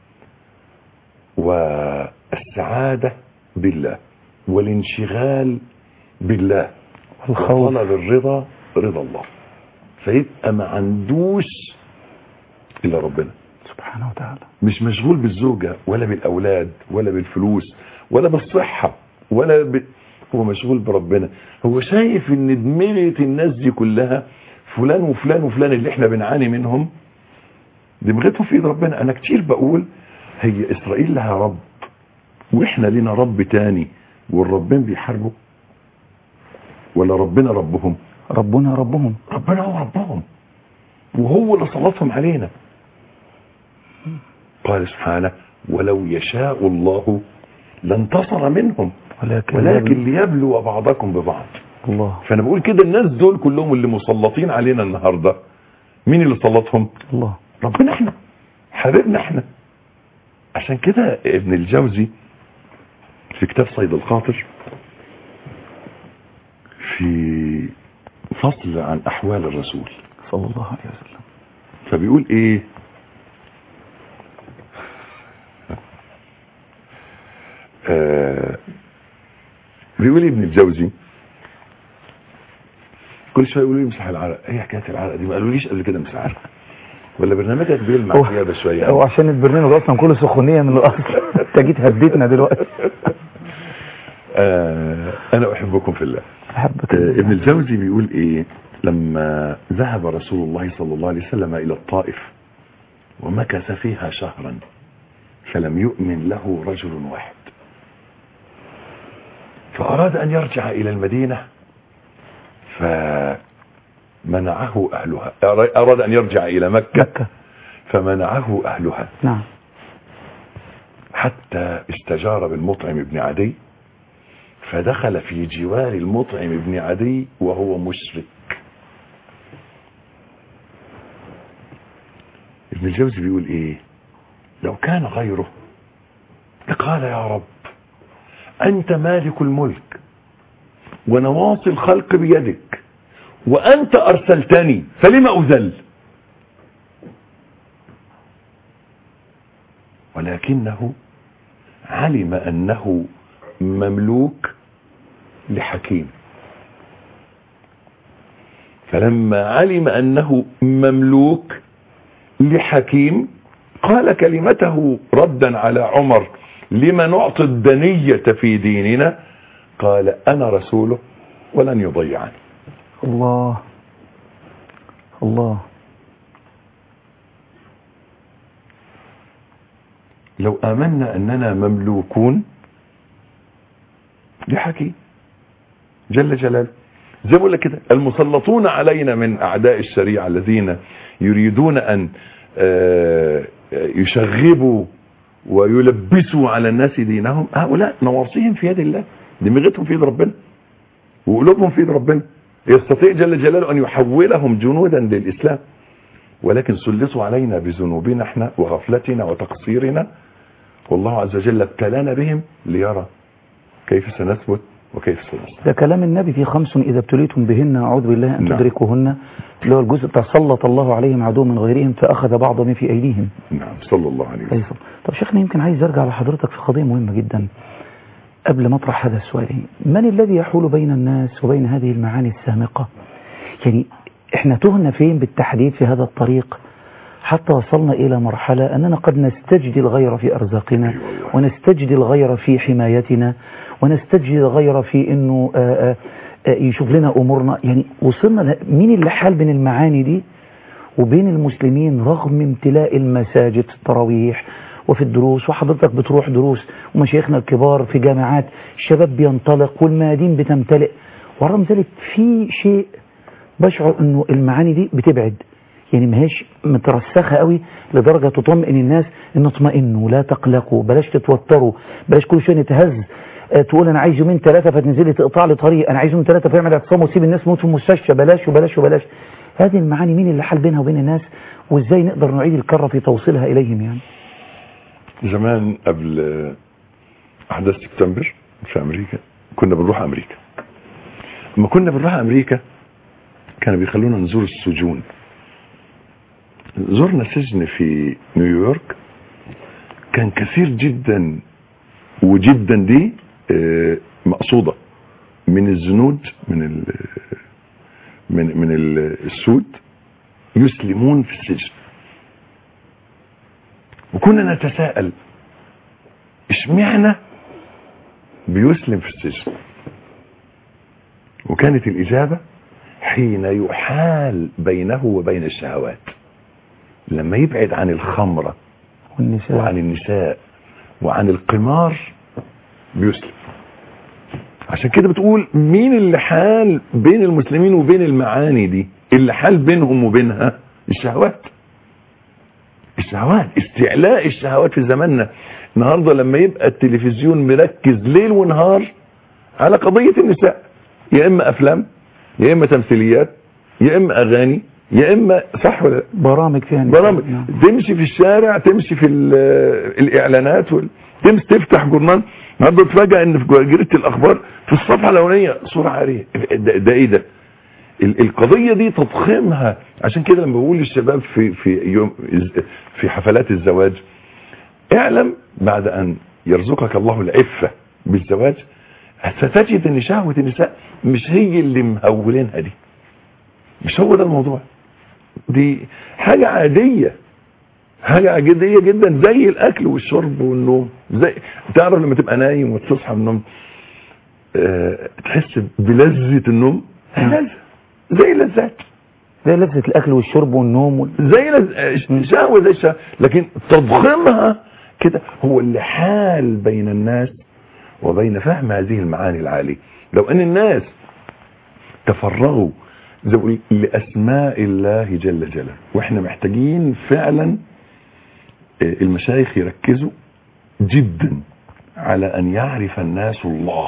والسعادة بالله والانشغال بالله والخوف وطلب الرضا رضا الله فيبقى ما عندوش إلا ربنا سبحانه وتعالى مش مشغول بالزوجة ولا بالأولاد ولا بالفلوس ولا بالصحة ولا ب... هو مشغول بربنا هو شايف ان دماغة الناس دي كلها فلان وفلان وفلان اللي احنا بنعاني منهم دماغتهم في ايد ربنا انا كتير بقول هي اسرائيل لها رب واحنا لنا رب تاني والربين بيحاربوا ولا ربنا ربهم ربنا ربهم ربنا هو ربهم وهو اللي سلطهم علينا قال سبحانه ولو يشاء الله لانتصر منهم ولكن ولكن ليبلو بعضكم ببعض الله فانا بقول كده الناس دول كلهم اللي مسلطين علينا النهارده مين اللي سلطهم الله ربنا احنا حبيبنا احنا عشان كده ابن الجوزي في كتاب صيد الخاطر في فصل عن احوال الرسول صلى الله عليه وسلم فبيقول ايه آه بيقول ابن الجوزي كل شويه يقولوا لي امسح العرق ايه حكايه العرق دي ما قالوليش قبل كده امسح العرق ولا برنامجك بيلمع هو- زياده شويه هو عشان البرنامج اصلا كله سخونيه من الاصل انت جيت هديتنا دلوقتي آه انا احبكم في الله احبك آه ابن الجوزي بيقول ايه لما ذهب رسول الله صلى الله عليه وسلم الى الطائف ومكث فيها شهرا فلم يؤمن له رجل واحد فاراد ان يرجع الى المدينة فمنعه اهلها اراد ان يرجع الى مكة مكة فمنعه اهلها نعم حتى استجار بالمطعم بن عدي فدخل في جوار المطعم بن عدي وهو مشرك ابن الجوزي بيقول ايه لو كان غيره لقال يا رب انت مالك الملك ونواصي الخلق بيدك وانت ارسلتني فلم اذل ولكنه علم انه مملوك لحكيم فلما علم انه مملوك لحكيم قال كلمته ردا على عمر لما نعطي الدنية في ديننا قال انا رسوله ولن يضيعني الله الله لو آمنا أننا مملوكون لحكيم جل جلاله زي ما بقول لك كده المسلطون علينا من أعداء الشريعة الذين يريدون أن آه، يشغبوا ويلبسوا على الناس دينهم هؤلاء نواصيهم في يد الله دماغتهم في يد ربنا وقلوبهم في يد ربنا يستطيع جل جلاله أن يحولهم جنودا للإسلام ولكن سلطوا علينا بذنوبنا احنا وغفلتنا وتقصيرنا والله عز وجل ابتلانا بهم ليرى كيف سنثبت وكيف سنصبر ده كلام النبي في خمس إذا ابتليتم بهن أعوذ بالله أن نعم. تدركوهن اللي هو الجزء بتاع سلط الله عليهم عدو من غيرهم فأخذ بعض ما في أيديهم نعم صلى الله عليه وسلم أيضا طب شيخنا يمكن عايز أرجع لحضرتك في قضية مهمة جدا قبل ما أطرح هذا السؤال من الذي يحول بين الناس وبين هذه المعاني السامقة يعني احنا تهنا فين بالتحديد في هذا الطريق حتى وصلنا إلى مرحلة أننا قد نستجدي الغير في أرزاقنا أي والله. ونستجدي الغير في حمايتنا ونستجدي الغير في أنه آه، آه، آه، يشوف لنا أمورنا يعني وصلنا ل- مين اللي حال بين المعاني دي وبين المسلمين رغم امتلاء المساجد في التراويح وفي الدروس وحضرتك بتروح دروس ومشايخنا الكبار في جامعات الشباب بينطلق والميادين بتمتلئ ورغم ذلك في شيء بشعر انه المعاني دي بتبعد يعني ما هيش مترسخه قوي لدرجه تطمئن الناس ان اطمئنوا لا تقلقوا بلاش تتوتروا بلاش كل شويه نتهز آه، تقول انا عايز يومين ثلاثه فتنزلي تقطع لي طريق انا عايز يومين ثلاثه فيعمل اعتصام وتسيب الناس تموت في المستشفى بلاش وبلاش وبلاش هذه المعاني مين اللي حال بينها وبين الناس وازاي نقدر نعيد الكره في توصيلها اليهم يعني زمان قبل آه، احداث سبتمبر في امريكا كنا بنروح امريكا لما كنا بنروح امريكا كانوا بيخلونا نزور السجون زرنا سجن في نيويورك كان كثير جدا وجدا دي آه، مقصودة من الزنود من ال من من ال- السود يسلمون في السجن وكنا نتساءل اشمعنى بيسلم في السجن وكانت الإجابة حين يحال بينه وبين الشهوات لما يبعد عن الخمرة والنساء وعن النساء وعن القمار بيسلم عشان كده بتقول مين اللي حال بين المسلمين وبين المعاني دي اللي حال بينهم وبينها الشهوات الشهوات استعلاء الشهوات في زماننا النهارده لما يبقى التلفزيون مركز ليل ونهار على قضية النساء يا اما افلام يا اما تمثيليات يا اما اغاني يا اما صح ولا لا؟ برامج فيها نساء. برامج نعم. تمشي في الشارع تمشي في ال- الاعلانات وال... تمشي تفتح جورنال النهارده تفاجئ ان في جريده الاخبار في الصفحه الاولانيه صوره عاريه ده, ده ايه ده ال- القضيه دي تضخيمها عشان كده لما بقول للشباب في في يوم في حفلات الزواج اعلم بعد ان يرزقك الله العفه بالزواج ستجد ان شهوه النساء مش هي اللي مهولينها دي مش هو ده الموضوع دي حاجة عادية حاجة عادية جدا زي الأكل والشرب والنوم زي تعرف لما تبقى نايم وتصحى من النوم آه، تحس بلذة النوم لذة زي اللذات زي لذة الأكل والشرب والنوم وال... زي لز... آه، شهوة زي الشهوة لكن تضخيمها كده هو اللي حال بين الناس وبين فهم هذه المعاني العالية لو أن الناس تفرغوا زي ما بقول لأسماء الله جل جلاله وإحنا محتاجين فعلا آه، المشايخ يركزوا جدا على أن يعرف الناس الله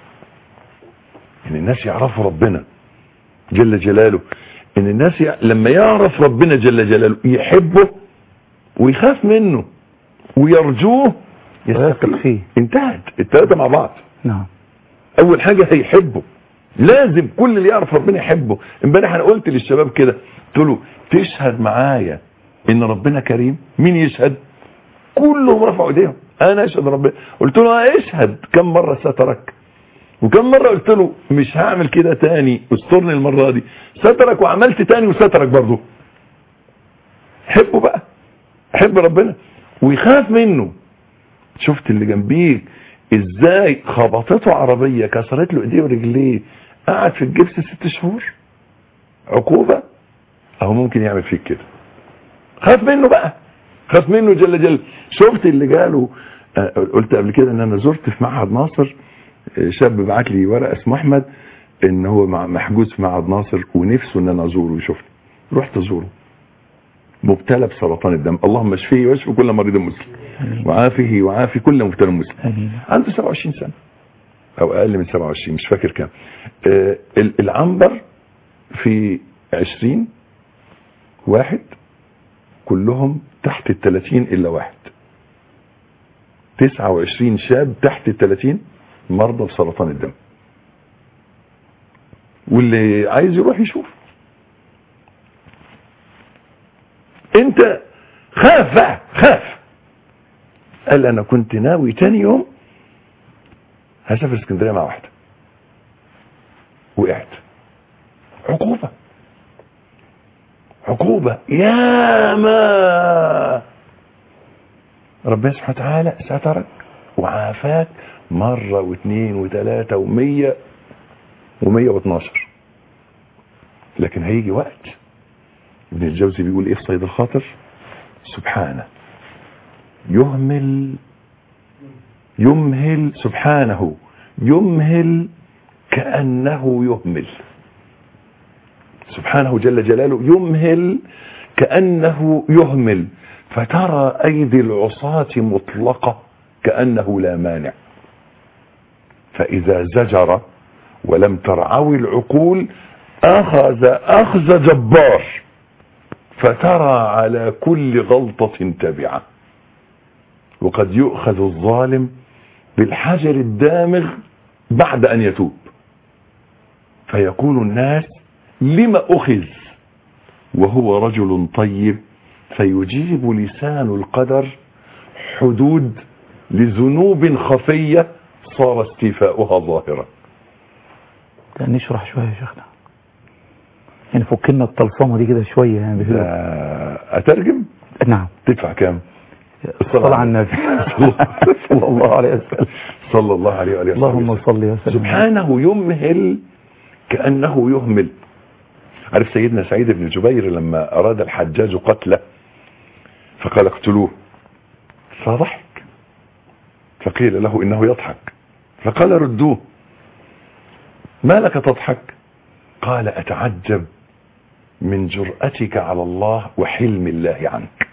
ان الناس يعرفوا ربنا جل جلاله ان الناس ي... لما يعرف ربنا جل جلاله يحبه ويخاف منه ويرجوه ويثق فيه. انتهت الثلاثه مع بعض نعم اول حاجه هيحبه لازم كل اللي يعرف ربنا يحبه امبارح انا قلت للشباب كده قلت له تشهد معايا ان ربنا كريم مين يشهد كلهم رفعوا ايديهم انا اشهد ربنا قلت له اشهد كم مره سترك وكم مرة قلت له مش هعمل كده تاني استرني المرة دي سترك وعملت تاني وسترك برضه حبه بقى حب ربنا ويخاف منه شفت اللي جنبيك ازاي خبطته عربية كسرت له ايديه ورجليه قعد في الجبس ست شهور عقوبة اهو ممكن يعمل فيك كده خاف منه بقى خاف منه جل جل شفت اللي جاله آه، قلت قبل كده ان انا زرت في معهد ناصر آه، شاب بعت لي ورقه اسمه احمد ان هو مع- محجوز في معهد ناصر ونفسه ان انا ازوره ويشوفني رحت ازوره مبتلى بسرطان الدم اللهم اشفيه واشفي كل مريض مسلم وعافه وعافي كل مبتلى مسلم آمين عنده 27 سنه او اقل من 27 مش فاكر كام آه، ال- العنبر في 20 واحد كلهم تحت ال 30 الا واحد 29 شاب تحت ال 30 مرضى بسرطان الدم واللي عايز يروح يشوف انت خاف بقى خاف قال انا كنت ناوي تاني يوم هسافر اسكندريه مع واحده وقعت عقوبه عقوبة يا ما ربنا سبحانه وتعالى سترك وعافاك مرة واثنين وثلاثة ومية ومية واثناشر لكن هيجي وقت ابن الجوزي بيقول ايه في صيد الخاطر سبحانه يهمل يمهل سبحانه يمهل كأنه يهمل سبحانه جل جلاله يمهل كأنه يهمل فترى أيدي العصاة مطلقة كأنه لا مانع فإذا زجر ولم ترعوي العقول أخذ أخذ جبار فترى على كل غلطة تبعة وقد يؤخذ الظالم بالحجر الدامغ بعد أن يتوب فيقول الناس لم أخذ وهو رجل طيب فيجيب لسان القدر حدود لذنوب خفية صار استيفاؤها ظاهرا ده نشرح شوية يا شيخنا يعني فكنا الطلسمة دي كده شوية يعني ده أترجم نعم تدفع كام الصلاة على النبي صلى الله عليه وسلم صلى الله عليه وآله اللهم صل وسلم سبحانه يمهل كأنه يهمل عارف سيدنا سعيد بن جبير لما أراد الحجاج قتله فقال اقتلوه فضحك فقيل له إنه يضحك فقال ردوه ما لك تضحك قال أتعجب من جرأتك على الله وحلم الله عنك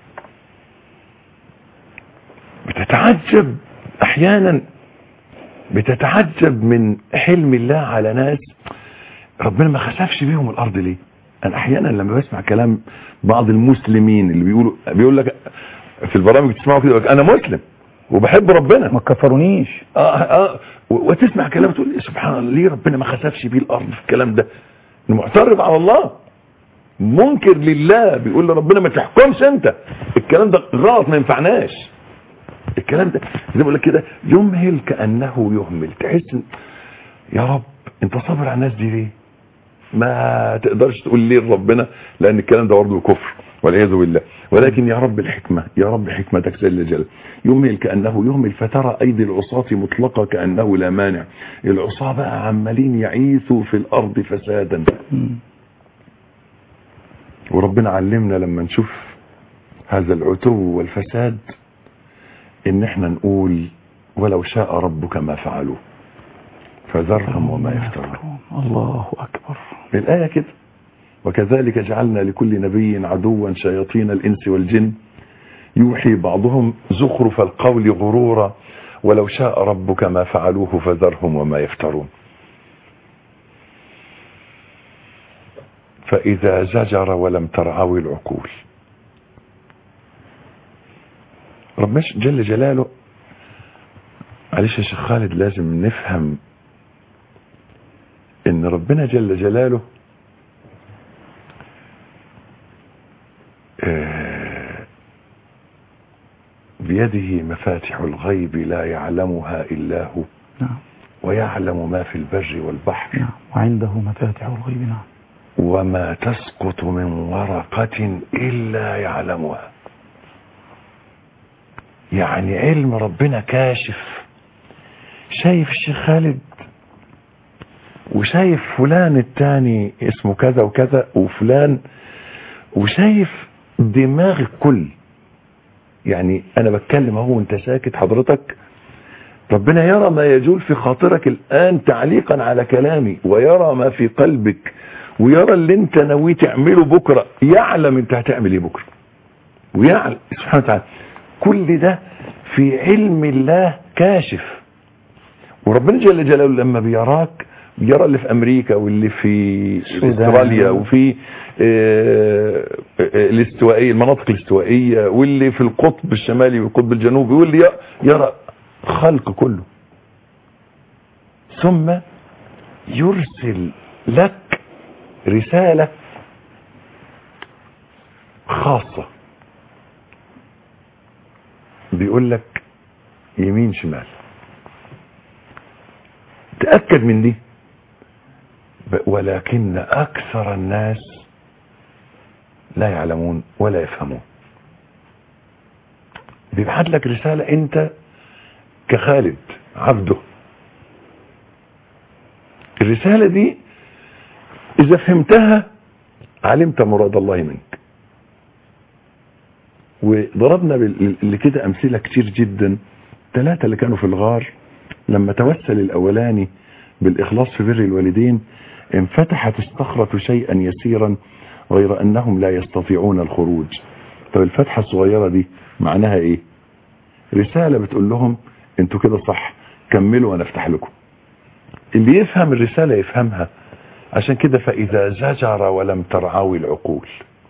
بتتعجب احيانا بتتعجب من حلم الله على ناس ربنا ما خسفش بيهم الارض ليه انا احيانا لما بسمع كلام بعض المسلمين اللي بيقولوا بيقول لك في البرامج تسمعوا كده يقول لك انا مسلم وبحب ربنا ما كفرونيش اه اه و- وتسمع كلام تقول إيه سبحان الله ليه ربنا ما خسفش بيه الارض في الكلام ده إنه معترض على الله منكر لله بيقول لربنا ما تحكمش انت الكلام ده غلط ما ينفعناش الكلام ده زي ما بقول لك كده يمهل كانه يهمل تحس إن- يا رب انت صابر على الناس دي ليه ما تقدرش تقول ليه لربنا لان الكلام ده برضه كفر والعياذ بالله ولكن يا رب الحكمة يا رب حكمتك جل جل يمهل كأنه يهمل فترى أيدي العصاة مطلقة كأنه لا مانع العصاة بقى عمالين يعيثوا في الأرض فسادا مم. وربنا علمنا لما نشوف هذا العتو والفساد ان احنا نقول ولو شاء ربك ما فعلوه فذرهم وما يفترون الله أكبر الآية كده وكذلك جعلنا لكل نبي عدوا شياطين الإنس والجن يوحي بعضهم زخرف القول غرورا ولو شاء ربك ما فعلوه فذرهم وما يفترون فإذا زجر ولم ترعوي العقول ربنا جل جلاله معلش يا شيخ خالد لازم نفهم ان ربنا جل جلاله آه، بيده مفاتح الغيب لا يعلمها الا هو نعم ويعلم ما في البر والبحر نعم وعنده مفاتح الغيب نعم وما تسقط من ورقة إلا يعلمها يعني علم ربنا كاشف شايف الشيخ خالد وشايف فلان التاني اسمه كذا وكذا وفلان وشايف دماغ الكل يعني انا بتكلم اهو وانت ساكت حضرتك ربنا يرى ما يجول في خاطرك الآن تعليقا على كلامي ويرى ما في قلبك ويرى اللي انت ناوي تعمله بكرة يعلم انت هتعمل ايه بكرة ويعلم سبحانه وتعالى كل ده في علم الله كاشف وربنا جل جلاله لما بيراك بيرى اللي في امريكا واللي في السودان. استراليا وفي آه، آه، الاستوائيه المناطق الاستوائيه واللي في القطب الشمالي والقطب الجنوبي واللي ي- يرى خلق كله ثم يرسل لك رسالة خاصة بيقول لك يمين شمال تأكد من دي ب- ولكن أكثر الناس لا يعلمون ولا يفهمون بيبعت لك رسالة انت كخالد عبده الرسالة دي اذا فهمتها علمت مراد الله منك وضربنا بال- اللي كده امثلة كتير جدا ثلاثة اللي كانوا في الغار لما توسل الاولاني بالاخلاص في بر الوالدين انفتحت الصخرة شيئا يسيرا غير انهم لا يستطيعون الخروج طب الفتحة الصغيرة دي معناها ايه رسالة بتقول لهم انتوا كده صح كملوا وانا افتح لكم اللي يفهم الرسالة يفهمها عشان كده فاذا زجر ولم ترعوي العقول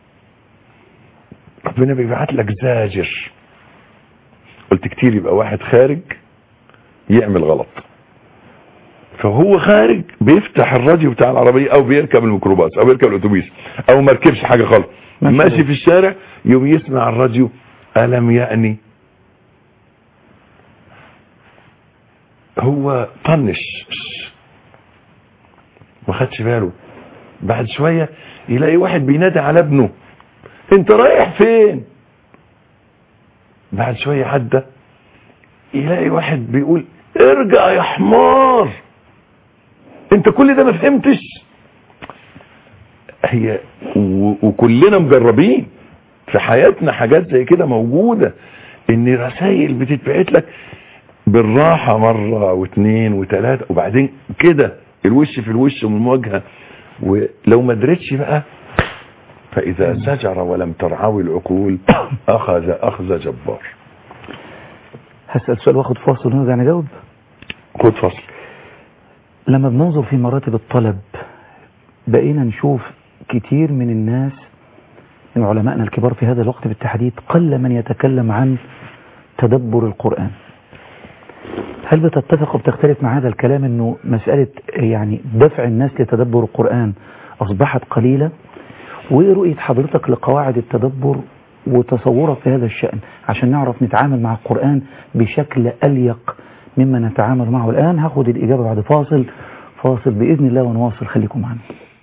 ربنا بيبعت لك زاجر قلت كتير يبقى واحد خارج يعمل غلط فهو خارج بيفتح الراديو بتاع العربية او بيركب الميكروباص او بيركب الاتوبيس او ما ركبش حاجة خالص ماشي. ماشي في الشارع يوم يسمع الراديو ألم يأني هو طنش ما خدش باله بعد شوية يلاقي واحد بينادي على ابنه انت رايح فين بعد شوية عدى يلاقي واحد بيقول ارجع يا حمار انت كل ده ما فهمتش هي و- وكلنا مجربين في حياتنا حاجات زي كده موجودة ان رسائل بتتبعت لك بالراحة مرة واثنين وثلاثة وبعدين كده الوش في الوش من المواجهة ولو ما درتش بقى فإذا زجر ولم ترعوي العقول أخذ أخذ جبار هسأل سؤال واخد فاصل ونرجع نجاوب خد فصل لما بننظر في مراتب الطلب بقينا نشوف كتير من الناس من علمائنا الكبار في هذا الوقت بالتحديد قل من يتكلم عن تدبر القرآن هل بتتفق وبتختلف مع هذا الكلام انه مسألة يعني دفع الناس لتدبر القرآن اصبحت قليلة وايه رؤية حضرتك لقواعد التدبر وتصورك في هذا الشأن عشان نعرف نتعامل مع القرآن بشكل أليق مما نتعامل معه الآن هاخد الإجابة بعد فاصل فاصل بإذن الله ونواصل خليكم معنا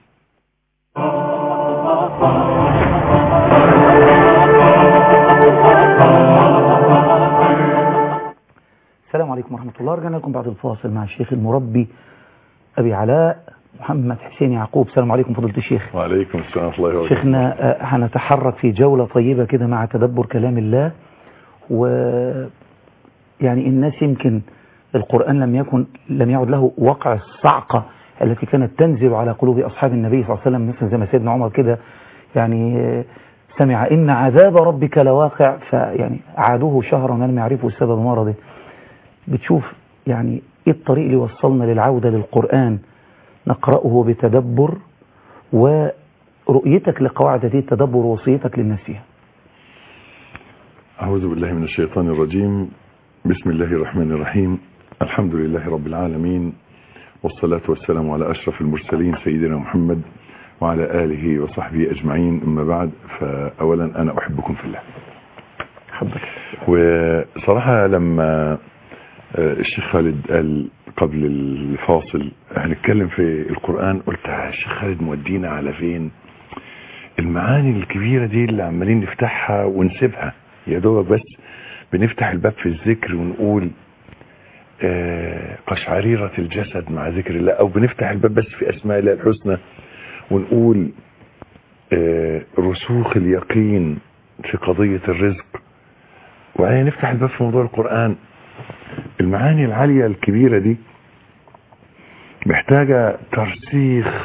السلام عليكم ورحمة الله رجعنا لكم بعد الفاصل مع الشيخ المربي أبي علاء محمد حسين يعقوب السلام عليكم فضيلة الشيخ وعليكم السلام ورحمة الله وبركاته شيخنا آه، هنتحرك في جولة طيبة كده مع تدبر كلام الله و يعني الناس يمكن القرآن لم يكن لم يعد له وقع الصعقة التي كانت تنزل على قلوب أصحاب النبي صلى الله عليه وسلم مثلا زي ما سيدنا عمر كده يعني آه، سمع إن عذاب ربك لواقع فيعني عادوه شهرا ولم يعرفوا سبب مرضه بتشوف يعني ايه الطريق اللي وصلنا للعودة للقرآن نقرأه بتدبر ورؤيتك لقواعد هذه التدبر ووصيتك للناس فيها أعوذ بالله من الشيطان الرجيم بسم الله الرحمن الرحيم الحمد لله رب العالمين والصلاة والسلام على أشرف المرسلين سيدنا محمد وعلى آله وصحبه أجمعين أما بعد فأولا أنا أحبكم في الله حبك وصراحة لما آه، الشيخ خالد قال قبل الفاصل هنتكلم في القرآن قلت يا الشيخ خالد مودينا على فين المعاني الكبيرة دي اللي عمالين نفتحها ونسيبها يا دوبك بس بنفتح الباب في الذكر ونقول آه، قشعريرة الجسد مع ذكر الله او بنفتح الباب بس في اسماء الله الحسنى ونقول آه، رسوخ اليقين في قضية الرزق وبعدين نفتح الباب في موضوع القرآن المعاني العالية الكبيرة دي محتاجة ترسيخ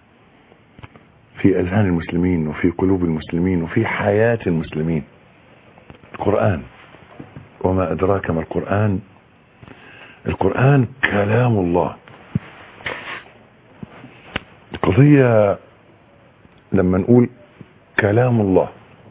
في أذهان المسلمين وفي قلوب المسلمين وفي حياة المسلمين القرآن وما أدراك ما القرآن القرآن كلام الله القضية لما نقول كلام الله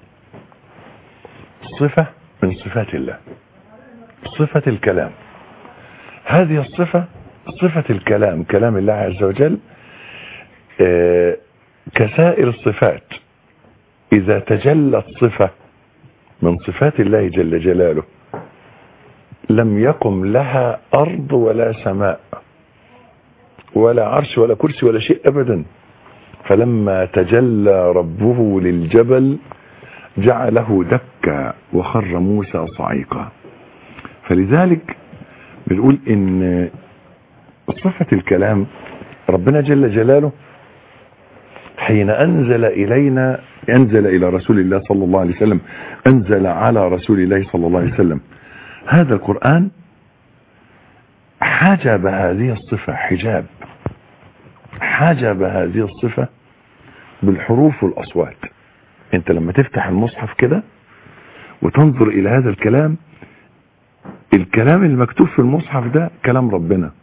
صفة من صفات الله صفة الكلام هذه الصفة صفة الكلام كلام الله عز وجل آه، كسائر الصفات إذا تجلت صفة من صفات الله جل جلاله لم يقم لها أرض ولا سماء ولا عرش ولا كرسي ولا شيء أبدا فلما تجلى ربه للجبل جعله دكا وخر موسى صعيقا فلذلك بنقول ان صفة الكلام ربنا جل جلاله حين انزل الينا انزل الى رسول الله صلى الله عليه وسلم انزل على رسول الله صلى الله عليه وسلم هذا القرآن حجب هذه الصفة حجاب حجب هذه الصفة بالحروف والأصوات انت لما تفتح المصحف كده وتنظر الى هذا الكلام الكلام المكتوب في المصحف ده كلام ربنا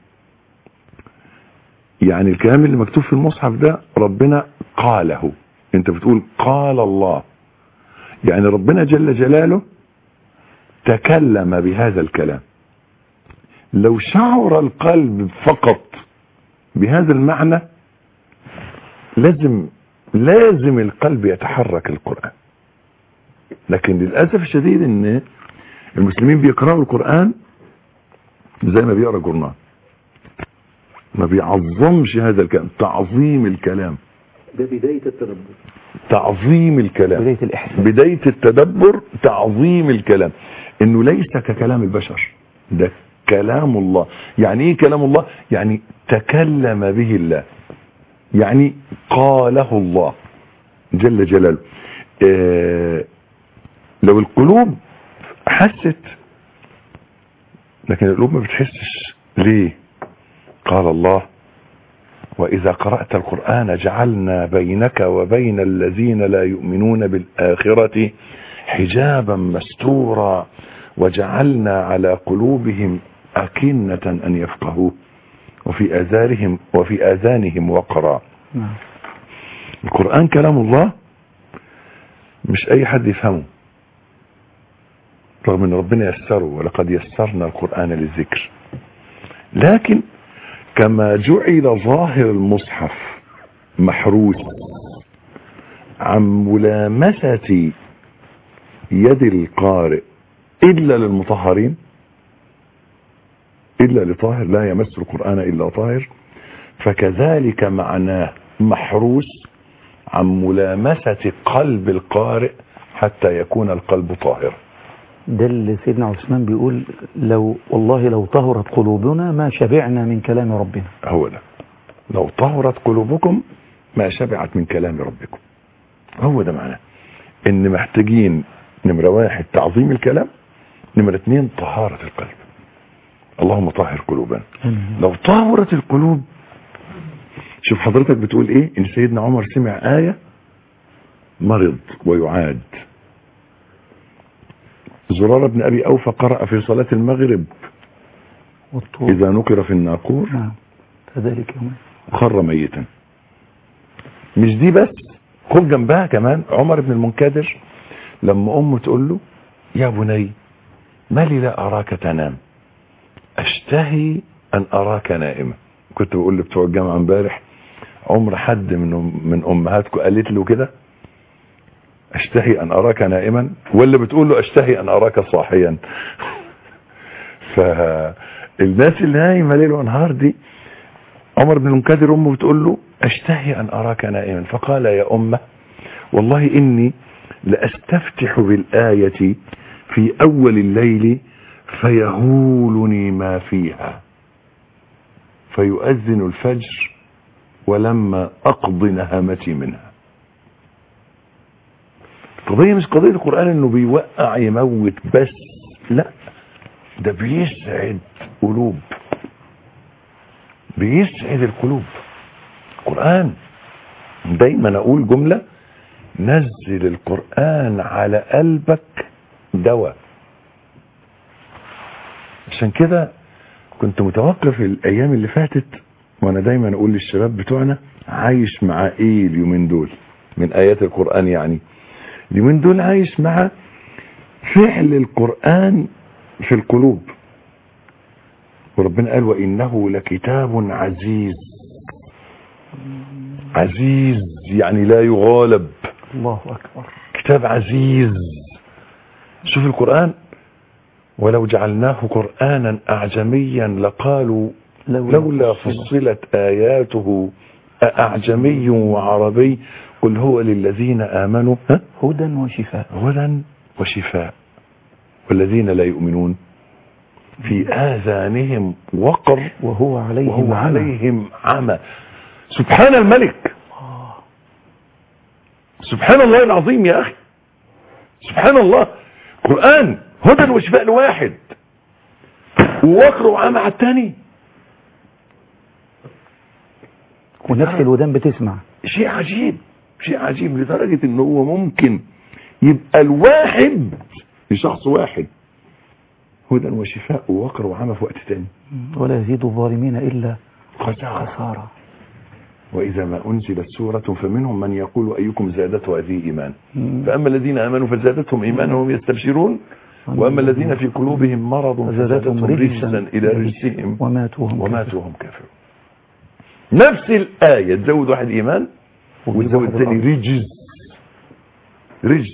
يعني الكلام اللي مكتوب في المصحف ده ربنا قاله انت بتقول قال الله يعني ربنا جل جلاله تكلم بهذا الكلام لو شعر القلب فقط بهذا المعنى لازم لازم القلب يتحرك القرآن لكن للأسف الشديد ان المسلمين بيقرأوا القرآن زي ما بيقرأ جورنال ما بيعظمش هذا الكلام تعظيم الكلام ده بداية التدبر تعظيم الكلام بداية الإحساس بداية التدبر تعظيم الكلام انه ليس ككلام البشر ده كلام الله يعني ايه كلام الله يعني تكلم به الله يعني قاله الله جل جلاله آه لو القلوب حست لكن القلوب ما بتحسش ليه قال الله وإذا قرأت القرآن جعلنا بينك وبين الذين لا يؤمنون بالآخرة حجابا مستورا وجعلنا على قلوبهم أكنة أن يفقهوه وفي آذانهم وفي آذانهم وقرا نعم القرآن كلام الله مش أي حد يفهمه رغم أن ربنا يسره ولقد يسرنا القرآن للذكر لكن كما جعل ظاهر المصحف محروس عن ملامسة يد القارئ إلا للمطهرين إلا لطاهر لا يمس القرآن إلا طاهر فكذلك معناه محروس عن ملامسة قلب القارئ حتى يكون القلب طاهرا ده اللي سيدنا عثمان بيقول لو والله لو طهرت قلوبنا ما شبعنا من كلام ربنا هو ده لو طهرت قلوبكم ما شبعت من كلام ربكم هو ده معناه ان محتاجين نمرة واحد تعظيم الكلام نمرة اتنين طهارة القلب اللهم طهر قلوبنا لو طهرت القلوب شوف حضرتك بتقول ايه ان سيدنا عمر سمع آية مرض ويعاد زرار بن ابي اوفى قرأ في صلاة المغرب والطور اذا نقر في الناقور نعم فذلك يوم خر ميتا مش دي بس خد جنبها كمان عمر بن المنكدر لما امه تقول له يا بني ما لي لا اراك تنام اشتهي ان اراك نائما كنت بقول لبتوع الجامعه امبارح عمر حد من من امهاتكم قالت له كده اشتهي ان اراك نائما ولا بتقول له اشتهي ان اراك صاحيا فالناس اللي نايمه ليل ونهار دي عمر بن المنكدر امه بتقول له اشتهي ان اراك نائما فقال يا امه والله اني لاستفتح بالايه في اول الليل فيهولني ما فيها فيؤذن الفجر ولما اقض نهمتي منها القضيه مش قضيه القران انه بيوقع يموت بس لا ده بيسعد قلوب بيسعد القلوب القرآن دايما اقول جملة نزل القرآن على قلبك دواء عشان كده كنت متوقف الايام اللي فاتت وانا دايما اقول للشباب بتوعنا عايش مع ايه اليومين دول من ايات القرآن يعني اليومين دول عايش مع فعل القرآن في القلوب وربنا قال وإنه لكتاب عزيز عزيز يعني لا يغالب الله أكبر كتاب عزيز شوف القرآن ولو جعلناه قرآنا أعجميا لقالوا لولا فصلت آياته أعجمي وعربي قل هو للذين آمنوا ها؟ هدى وشفاء هدى وشفاء والذين لا يؤمنون في آذانهم وقر وهو عليهم وهو عمى. عليهم عمى سبحان الملك سبحان الله العظيم يا أخي سبحان الله قرآن هدى وشفاء لواحد ووقر وعمى على الثاني ونفس الودان بتسمع شيء عجيب شيء عجيب لدرجة ان هو ممكن يبقى الواحد لشخص واحد هدى وشفاء ووقر وعمى في وقت تاني ولا يزيد الظالمين إلا خسارة خسارة وإذا ما أنزلت سورة فمنهم من يقول أيكم زادته هذه إيمان مم. فأما الذين آمنوا فزادتهم إيمانا وهم يستبشرون وأما الذين في قلوبهم مرض فزادتهم فزادتهم رجسا رجسا إلى رجسهم وماتوا وهم وماتوا وهم كافرون نفس الآية تزود واحد إيمان وتزود واحد الثاني الأرض. رجز رجز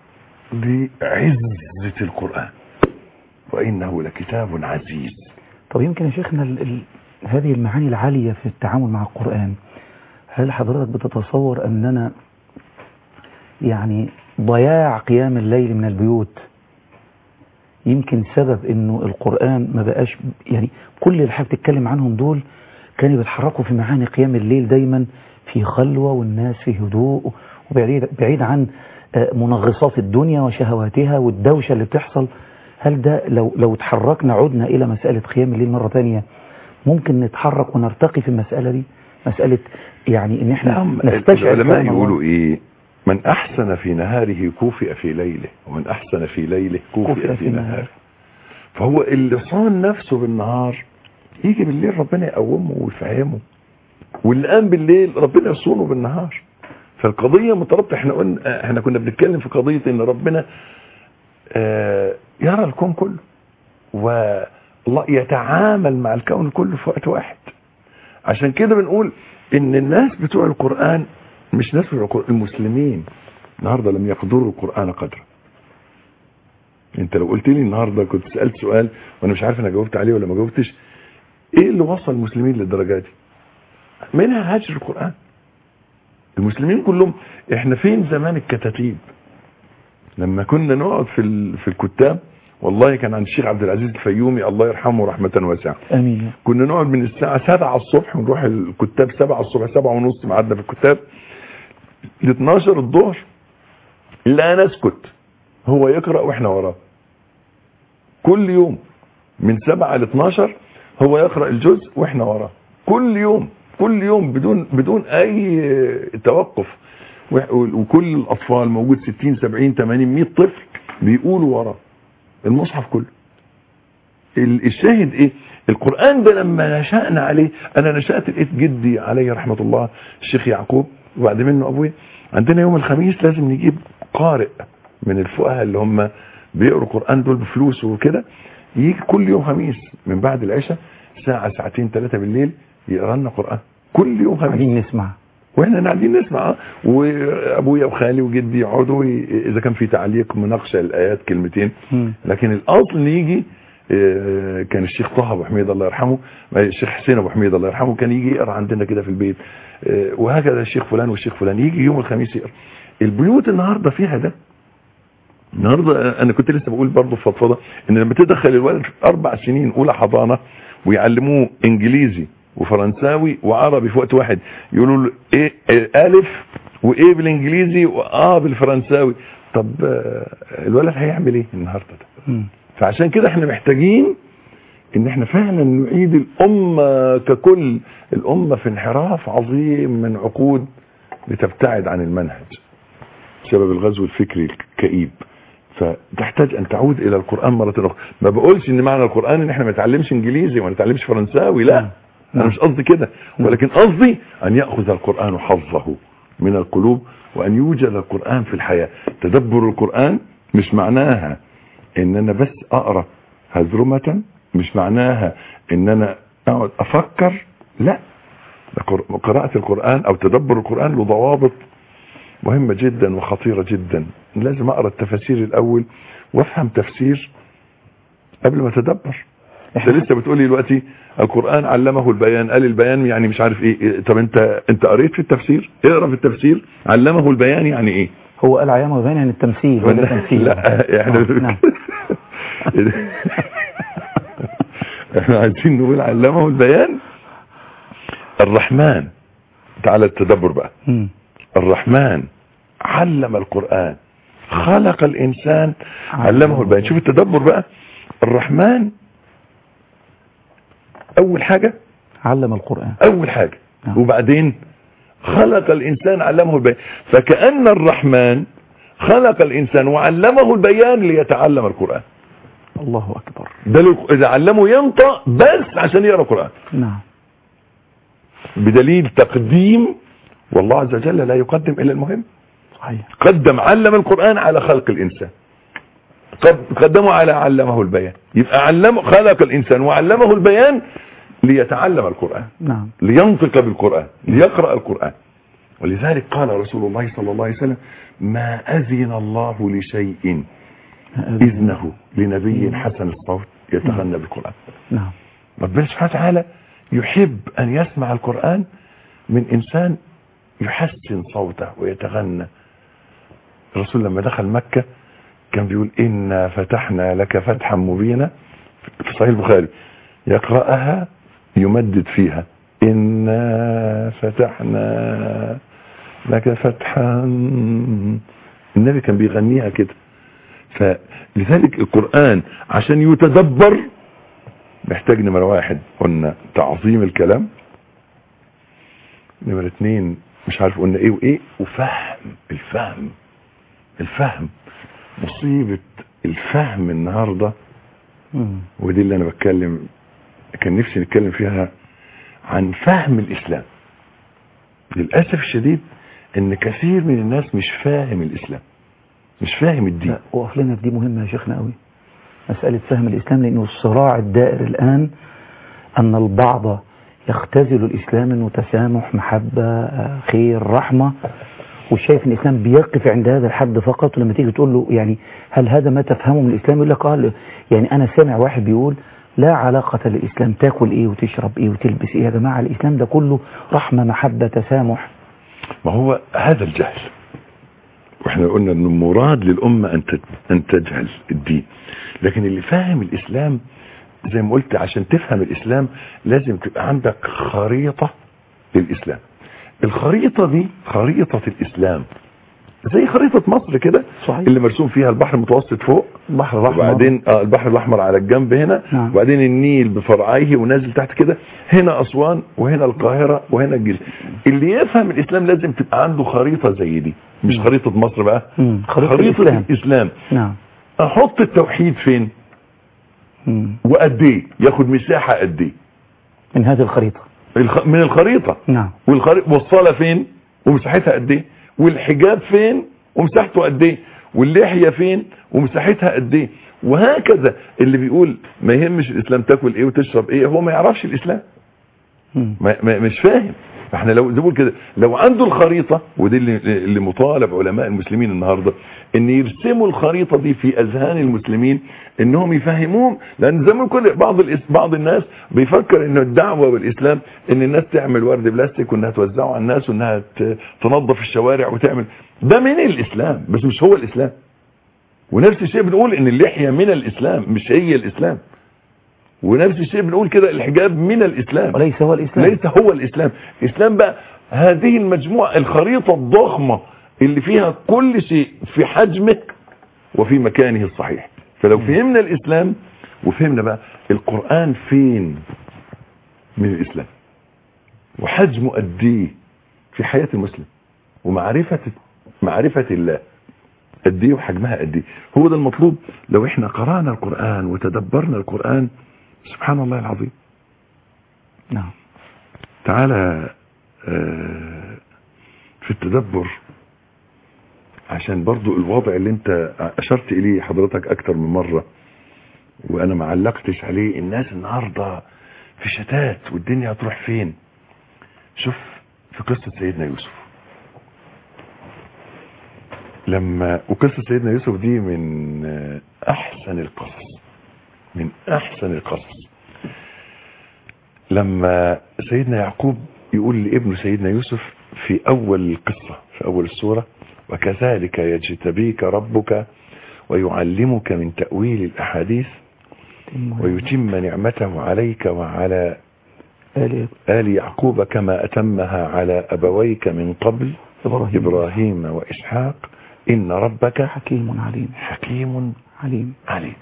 لعزة القرآن وإنه لكتاب عزيز طب يمكن يا شيخنا ال... ال... هذه المعاني العالية في التعامل مع القرآن هل حضرتك بتتصور أننا يعني ضياع قيام الليل من البيوت يمكن سبب انه القرآن ما بقاش يعني كل اللي حضرتك بتتكلم عنهم دول كانوا بيتحركوا في معاني قيام الليل دايما في خلوة والناس في هدوء وبعيد بعيد عن آه، منغصات الدنيا وشهواتها والدوشة اللي بتحصل هل ده لو لو اتحركنا عدنا إلى مسألة قيام الليل مرة تانية ممكن نتحرك ونرتقي في المسألة دي مسألة يعني ان احنا نعم نستشعر العلماء كلام الله. يقولوا ايه من احسن في نهاره كوفئ في ليله ومن احسن في ليله كوفئ في نهاره فهو اللي صان نفسه بالنهار يجي بالليل ربنا يقومه ويفهمه واللي قام بالليل ربنا يصونه بالنهار فالقضية مترابطة احنا قلنا احنا كنا بنتكلم في قضية ان ربنا آه، يرى الكون كله والله يتعامل مع الكون كله في وقت واحد عشان كده بنقول ان الناس بتوع القرآن مش ناس بتوع القرآن المسلمين النهاردة لم يقدروا القرآن قدره انت لو قلت لي النهاردة كنت سألت سؤال وانا مش عارف انا جاوبت عليه ولا ما جاوبتش ايه اللي وصل المسلمين للدرجة دي منها هجر القرآن المسلمين كلهم احنا فين زمان الكتاتيب لما كنا نقعد في ال- في الكتاب والله كان عند الشيخ عبد العزيز الفيومي الله يرحمه رحمة واسعة امين كنا نقعد من الساعة 7 الصبح ونروح الكتاب 7 الصبح 7 ونص ميعادنا في الكتاب ل 12 الظهر لا نسكت هو يقرأ واحنا وراه كل يوم من 7 ل 12 هو يقرأ الجزء واحنا وراه كل يوم كل يوم بدون بدون اي توقف وح- وكل الاطفال موجود 60 70 80 100 طفل بيقولوا وراه المصحف كله ال- الشاهد ايه القرآن ده لما نشأنا عليه انا نشأت لقيت جدي عليه رحمة الله الشيخ يعقوب وبعد منه ابويا عندنا يوم الخميس لازم نجيب قارئ من الفقهاء اللي هم بيقروا القرآن دول بفلوس وكده يجي كل يوم خميس من بعد العشاء ساعة ساعتين ثلاثة بالليل يقرا لنا قرآن كل يوم خميس قاعدين نسمع واحنا قاعدين نسمع آه. وابويا وخالي وجدي يقعدوا ي- اذا كان في تعليق مناقشه الايات كلمتين مم. لكن الاصل ان يجي آه، كان الشيخ طه ابو حميد الله يرحمه آه، الشيخ حسين ابو حميد الله يرحمه كان يجي يقرا عندنا كده في البيت آه، وهكذا الشيخ فلان والشيخ فلان يجي يوم الخميس يقرا البيوت النهارده فيها ده النهارده انا كنت لسه بقول برضه في فضفضه ان لما تدخل الولد في اربع سنين اولى حضانه ويعلموه انجليزي وفرنساوي وعربي في وقت واحد يقولوا له ايه إيه الف وايه بالانجليزي واه بالفرنساوي طب آه، الولد هيعمل ايه النهارده ده مم. فعشان كده احنا محتاجين ان احنا فعلا نعيد الامه ككل الامه في انحراف عظيم من عقود لتبتعد عن المنهج بسبب الغزو الفكري الكئيب فتحتاج ان تعود الى القران مره اخرى ما بقولش ان معنى القران ان احنا ما نتعلمش انجليزي وما نتعلمش فرنساوي لا انا مش قصدي كده ولكن قصدي ان ياخذ القران حظه من القلوب وان يوجد القران في الحياه تدبر القران مش معناها ان انا بس اقرا هزرمه مش معناها ان انا اقعد افكر لا ده قر- قراءه القران او تدبر القران له ضوابط مهمة جدا وخطيرة جدا لازم اقرا التفاسير الاول وافهم تفسير قبل ما اتدبر انت لسه بتقولي دلوقتي القرآن علمه البيان قال البيان يعني مش عارف ايه إيه، طب انت انت قريت في التفسير اقرا في التفسير علمه البيان يعني ايه هو قال عيامه وبيان يعني التمثيل ولا تمثيل لا احنا آه، نعم. احنا عايزين نقول علمه البيان الرحمن تعالى التدبر بقى مم. الرحمن علم القرآن خلق الإنسان علمه البيان شوف التدبر بقى الرحمن أول حاجة علم القرآن أول حاجة نعم. وبعدين خلق الإنسان علمه البيان فكأن الرحمن خلق الإنسان وعلمه البيان ليتعلم القرآن الله أكبر ده لو- إذا علمه ينطق بس عشان يقرأ القرآن نعم بدليل تقديم والله عز وجل لا يقدم إلا المهم صحيح قدم علم القرآن على خلق الإنسان قد- قدمه على علمه البيان يبقى علمه خلق الإنسان وعلمه البيان ليتعلم القرآن نعم لينطق بالقرآن ليقرأ القرآن ولذلك قال رسول الله صلى الله عليه وسلم ما أذن الله لشيء إذنه لنبي حسن الصوت يتغنى بالقرآن نعم ربنا سبحانه وتعالى يحب أن يسمع القرآن من إنسان يحسن صوته ويتغنى الرسول لما دخل مكة كان بيقول إنا فتحنا لك فتحا مبينا في صحيح البخاري يقرأها يمدد فيها إنا فتحنا لك فتحا النبي كان بيغنيها كده فلذلك القرآن عشان يتدبر محتاج نمرة واحد قلنا تعظيم الكلام نمرة اتنين مش عارف قلنا ايه وايه وفهم الفهم الفهم مصيبة الفهم النهاردة مم. ودي اللي انا بتكلم كان نفسي نتكلم فيها عن فهم الاسلام للأسف الشديد ان كثير من الناس مش فاهم الاسلام مش فاهم الدين لا وقف لنا في دي مهمة يا شيخنا قوي مسألة فهم الإسلام لأنه الصراع الدائر الآن أن البعض يختزل الإسلام أنه تسامح محبة آه، خير رحمة وشايف ان الإسلام بيقف عند هذا الحد فقط ولما تيجي تقول له يعني هل هذا ما تفهمه من الإسلام يقول لك اه يعني أنا سامع واحد بيقول لا علاقة للإسلام تاكل إيه وتشرب إيه وتلبس إيه يا جماعة الإسلام ده كله رحمة محبة تسامح ما هو هذا الجهل واحنا قلنا ان مراد للأمة ان تت- ان تجهل الدين لكن اللي فاهم الاسلام زي ما قلت عشان تفهم الاسلام لازم تبقى عندك خريطة للاسلام الخريطة دي خريطة الاسلام زي خريطة مصر كده صحيح. اللي مرسوم فيها البحر المتوسط فوق البحر الأحمر وبعدين آه البحر الاحمر على الجنب هنا نعم. وبعدين النيل بفرعيه ونازل تحت كده هنا اسوان وهنا القاهره وهنا الجيزه اللي يفهم الاسلام لازم تبقى عنده خريطه زي دي مش مم. خريطه مصر بقى مم. خريطة خريطه الإسلام. الاسلام نعم احط التوحيد فين مم. وقد ايه ياخد مساحه قد ايه من هذه الخريطة الخ... من الخريطه نعم والخريطه والصلاه فين ومساحتها قد ايه والحجاب فين ومساحته قد ايه واللحيه فين ومساحتها قد ايه وهكذا اللي بيقول ما يهمش الاسلام تاكل ايه وتشرب ايه هو ما يعرفش الاسلام مم. ما ما مش فاهم احنا لو زي ما بقول كده لو عنده الخريطه ودي اللي, اللي مطالب علماء المسلمين النهارده ان يرسموا الخريطه دي في اذهان المسلمين انهم يفهموهم لان زي ما كل بعض الإس- بعض الناس بيفكر ان الدعوه والاسلام ان الناس تعمل ورد بلاستيك وانها توزعه على الناس وانها ت- تنظف الشوارع وتعمل ده من الاسلام بس مش هو الاسلام ونفس الشيء بنقول ان اللحيه من الاسلام مش هي الاسلام ونفس الشيء بنقول كده الحجاب من الاسلام وليس هو الإسلام ليس هو الاسلام الاسلام بقى هذه المجموعة الخريطة الضخمة اللي فيها كل شيء في حجمه وفي مكانه الصحيح فلو فهمنا الاسلام وفهمنا بقى القرآن فين من الاسلام وحجمه قد ايه في حياة المسلم ومعرفة معرفة الله قد ايه وحجمها قد ايه هو ده المطلوب لو احنا قرأنا القرآن وتدبرنا القرآن سبحان الله العظيم نعم تعالى آه، في التدبر عشان برضو الوضع اللي انت اشرت اليه حضرتك اكتر من مرة وانا ما علقتش عليه الناس النهاردة في شتات والدنيا هتروح فين شوف في قصة سيدنا يوسف لما وقصة سيدنا يوسف دي من آه، احسن القصص من احسن القصص لما سيدنا يعقوب يقول لابنه سيدنا يوسف في أول القصة في أول السورة وكذلك يجتبيك ربك ويعلمك من تأويل الأحاديث ويتم نعمته عليك وعلى آل آل يعقوب كما أتمها على أبويك من قبل إبراهيم إبراهيم وإسحاق إن ربك حكيم عليم حكيم عليم عليم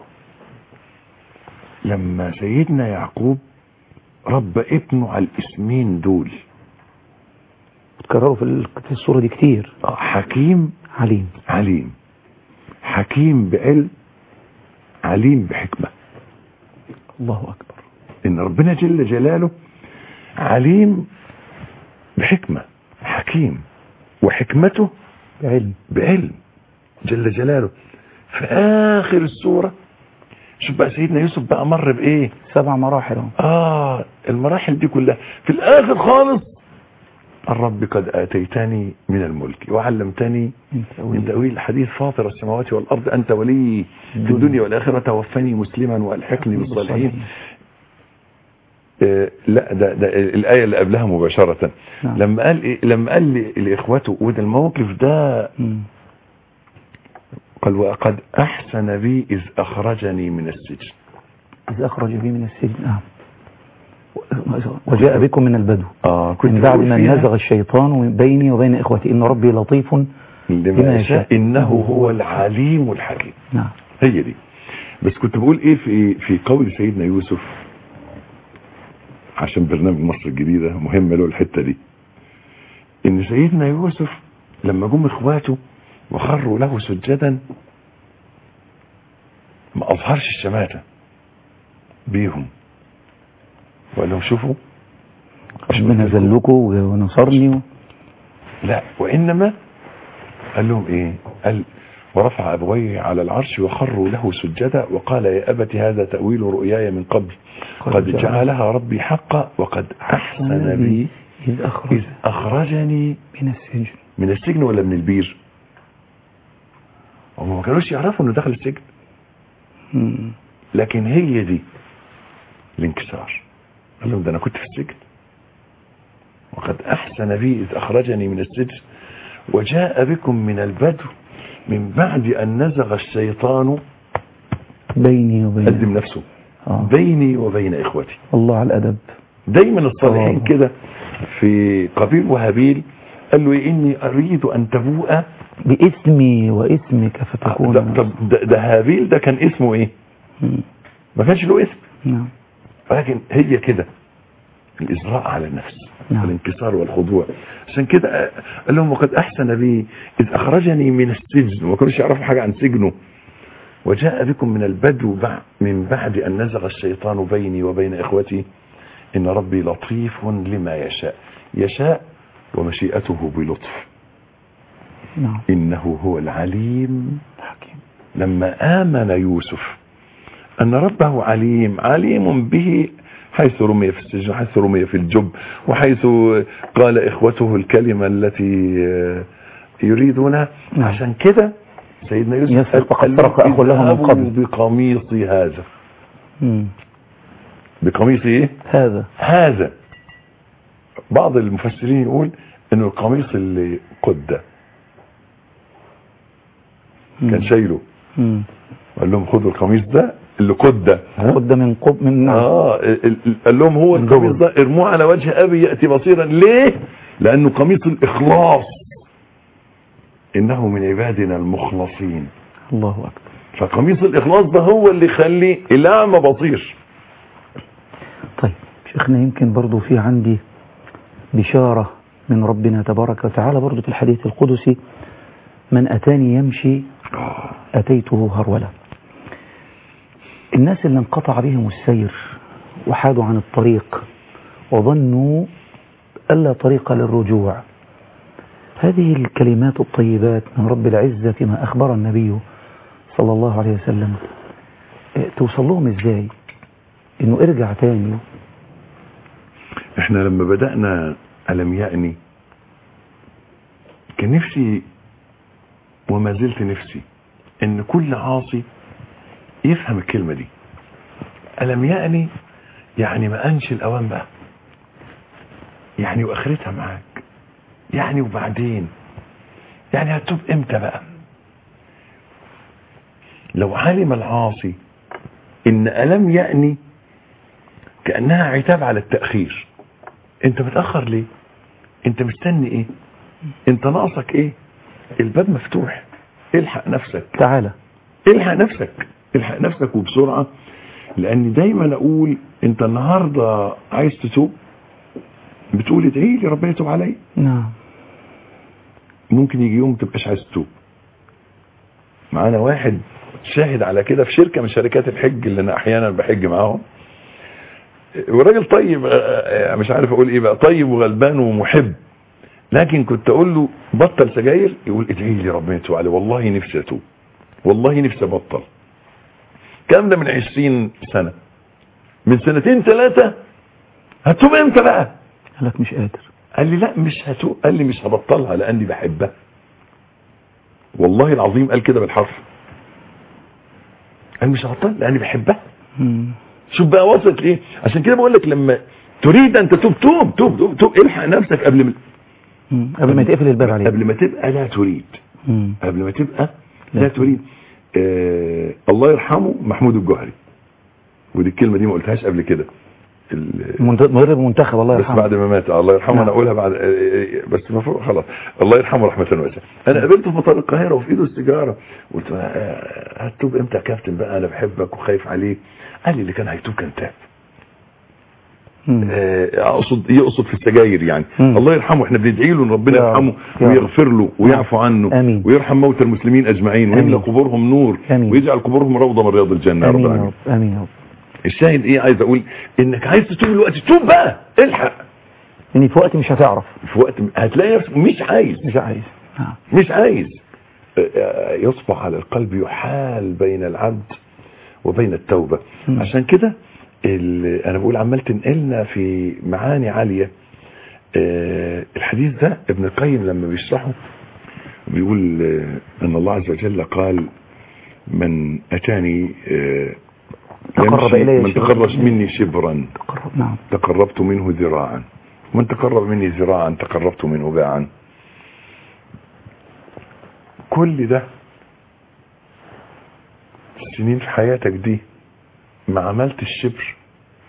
لما سيدنا يعقوب رب ابنه على الاسمين دول تكرروا في ال- في الصورة دي كتير آه، حكيم عليم عليم حكيم بعلم عليم بحكمة الله أكبر ان ربنا جل جلاله عليم بحكمة حكيم وحكمته بعلم بعلم جل جلاله في اخر السورة شوف بقى سيدنا يوسف بقى مر بايه سبع مراحل أهو. اه المراحل دي كلها في الاخر خالص الرب قد اتيتني من الملك وعلمتني من تأويل. من تأويل الحديث فاطر السماوات والأرض أنت ولي في الدنيا والآخرة توفني مسلما وألحقني بالصالحين آه لا ده, ده الآية اللي قبلها مباشرة نعم. لما قال إيه لما قال ل- لإخوته وده الموقف ده مم. قال وقد أحسن بي إذ أخرجني من السجن إذ أخرج بي من السجن نعم وجاء بكم من البدو آه من بعد بقول ما فيها نزغ الشيطان من بيني وبين إخوتي إن ربي لطيف لما بما يشاء يشاء. إنه هو العليم الحكيم نعم هي دي بس كنت بقول ايه في في قول سيدنا يوسف عشان برنامج مصر الجديدة مهمة له الحتة دي ان سيدنا يوسف لما جم اخواته وخروا له سجدا ما اظهرش الشماتة بيهم وقال لهم شوفوا ربنا ذلكوا ونصرني و... لا وإنما قال لهم إيه قال ورفع أبويه على العرش وخروا له سجدا وقال يا أبت هذا تأويل رؤياي من قبل قد جعلها ربي حقا وقد أحسن بي إذ أخرج إذ أخرجني من السجن من السجن ولا من البير هم ما كانوش يعرفوا انه دخل السجن مم. لكن هي دي الانكسار قال لهم ده انا كنت في السجن وقد احسن بي اذ اخرجني من السجن وجاء بكم من البدو من بعد ان نزغ الشيطان بيني وبين قدم نفسه آه. بيني وبين اخوتي الله على الأدب دايما الصالحين آه. كده في قبيل وهابيل قال له إيه اني اريد ان تبوء باسمي واسمك فتكون ده, طب ده, ده هابيل ده كان اسمه ايه مم. ما كانش له اسم نعم ولكن هي كده الإزراء على النفس نعم. الانكسار والخضوع عشان كده قال لهم وقد أحسن بي إذ أخرجني من السجن وما كانوش يعرفوا حاجة عن سجنه وجاء بكم من البدو بع- من بعد أن نزغ الشيطان بيني وبين إخوتي إن ربي لطيف لما يشاء يشاء ومشيئته بلطف نعم إنه هو العليم حكيم لما آمن يوسف أن ربه عليم عليم به حيث رمي في السجن حيث رمي في الجب وحيث قال إخوته الكلمة التي يريدونها نعم. عشان كده سيدنا يوسف يسرق قال- فقد قال سرق أخ له من اذهبوا قبل. بقميصي هذا مم. بقميصي ايه هذا هذا بعض المفسرين يقول انه القميص اللي قد مم. كان شايله مم. قال لهم خدوا القميص ده اللي قد ها؟ خد من قب من نعم. اه ال- ال- قال لهم هو من القميص دبر. ده ارموه على وجه ابي ياتي بصيرا ليه لانه قميص الاخلاص انه من عبادنا المخلصين الله أكبر فقميص الاخلاص ده هو اللي يخلي الاعمى بصير طيب شيخنا يمكن برضو في عندي بشارة من ربنا تبارك وتعالى برضو في الحديث القدسي من أتاني يمشي أتيته هرولة الناس اللي انقطع بهم السير وحادوا عن الطريق وظنوا ألا طريق للرجوع هذه الكلمات الطيبات من رب العزة ما أخبر النبي صلى الله عليه وسلم اه، توصل لهم ازاي انه ارجع تاني احنا لما بدأنا ألم يأني كان نفسي وما زلت نفسي ان كل عاصي يفهم الكلمة دي ألم يأني يعني ما انش الاوان بقى يعني واخرتها معاك يعني وبعدين يعني هتوب امتى بقى لو علم العاصي ان الم يأني كأنها عتاب على التأخير انت متأخر ليه انت مستني ايه انت ناقصك ايه الباب مفتوح الحق نفسك تعالى الحق نفسك الحق نفسك وبسرعة لان دايما اقول انت النهاردة عايز تتوب بتقول ادعي لي ربنا يتوب عليا نعم ممكن يجي يوم تبقاش عايز تتوب معانا واحد شاهد على كده في شركة من شركات الحج اللي انا احيانا بحج معاهم وراجل طيب آه، آه، مش عارف اقول ايه بقى طيب وغلبان ومحب لكن كنت اقول له بطل سجاير يقول ادعي لي ربنا يتوب عليه والله نفسي اتوب والله نفسي ابطل الكلام ده من 20 سنة من سنتين ثلاثة هتوب امتى بقى قال لك مش قادر قال لي لا مش هتوب قال لي مش هبطلها لاني بحبها والله العظيم قال كده بالحرف قال مش هبطلها لاني بحبها مم. شوف بقى وصلت ليه عشان كده بقول لك لما تريد ان تتوب توب توب توب, توب الحق نفسك قبل ما مم. قبل ما يتقفل الباب عليك قبل ما تبقى لا تريد مم. قبل ما تبقى لا لا. تريد آه الله يرحمه محمود الجوهري ودي الكلمه دي ما قلتهاش قبل كده ال- منت- مدرب منتخب الله بس يرحمه بعد ما مات الله يرحمه نعم. انا اقولها بعد بس المفروض خلاص الله يرحمه رحمه واسعه انا قابلته في مطار القاهره وفي ايده السيجاره قلت له آه، هتوب امتى يا كابتن بقى انا بحبك وخايف عليك قال لي اللي كان هيتوب كان تاب مم. آه، اقصد يقصد في السجاير يعني مم. الله يرحمه احنا بندعي له ان ربنا يا رب. يرحمه يا رب. ويغفر له ويعفو عنه آمين. ويرحم موتى المسلمين اجمعين ويملى آمين. قبورهم نور آمين. ويجعل قبورهم روضه من رياض الجنه يا رب امين يا العالمين رب امين يا رب الشاهد ايه عايز اقول انك عايز تتوب دلوقتي توب بقى الحق اني في وقت مش هتعرف في وقت هتلاقي نفسك مش عايز مش عايز نعم مش عايز آه، يصبح على القلب يحال بين العبد وبين التوبة مم. عشان كده ال- انا بقول عمال تنقلنا في معاني عالية آه، الحديث ده ابن القيم لما بيشرحه بيقول آه، ان الله عز وجل قال من اتاني آه، تقرب يمشي- إلي من شبرا. تقرب مني شبرا تقرب نعم تقربت منه ذراعا ومن تقرب مني ذراعا تقربت منه باعا كل ده سنين في حياتك دي ما عملتش شبر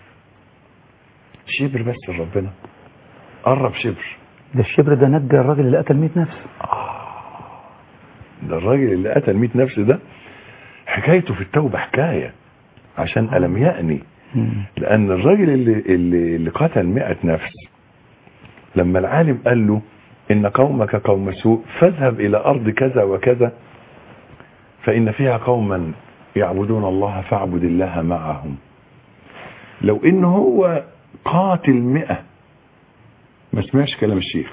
شبر بس لربنا قرب شبر ده الشبر ده نجى الراجل اللي قتل 100 نفس ده الراجل اللي قتل 100 نفس ده حكايته في التوبة حكاية عشان ألم يأني مم. لأن الراجل اللي, اللي, اللي قتل 100 نفس لما العالم قال له إن قومك قوم سوء فاذهب إلى أرض كذا وكذا فإن فيها قوما يعبدون الله فاعبد الله معهم لو إن هو قاتل مئة ما سمعش كلام الشيخ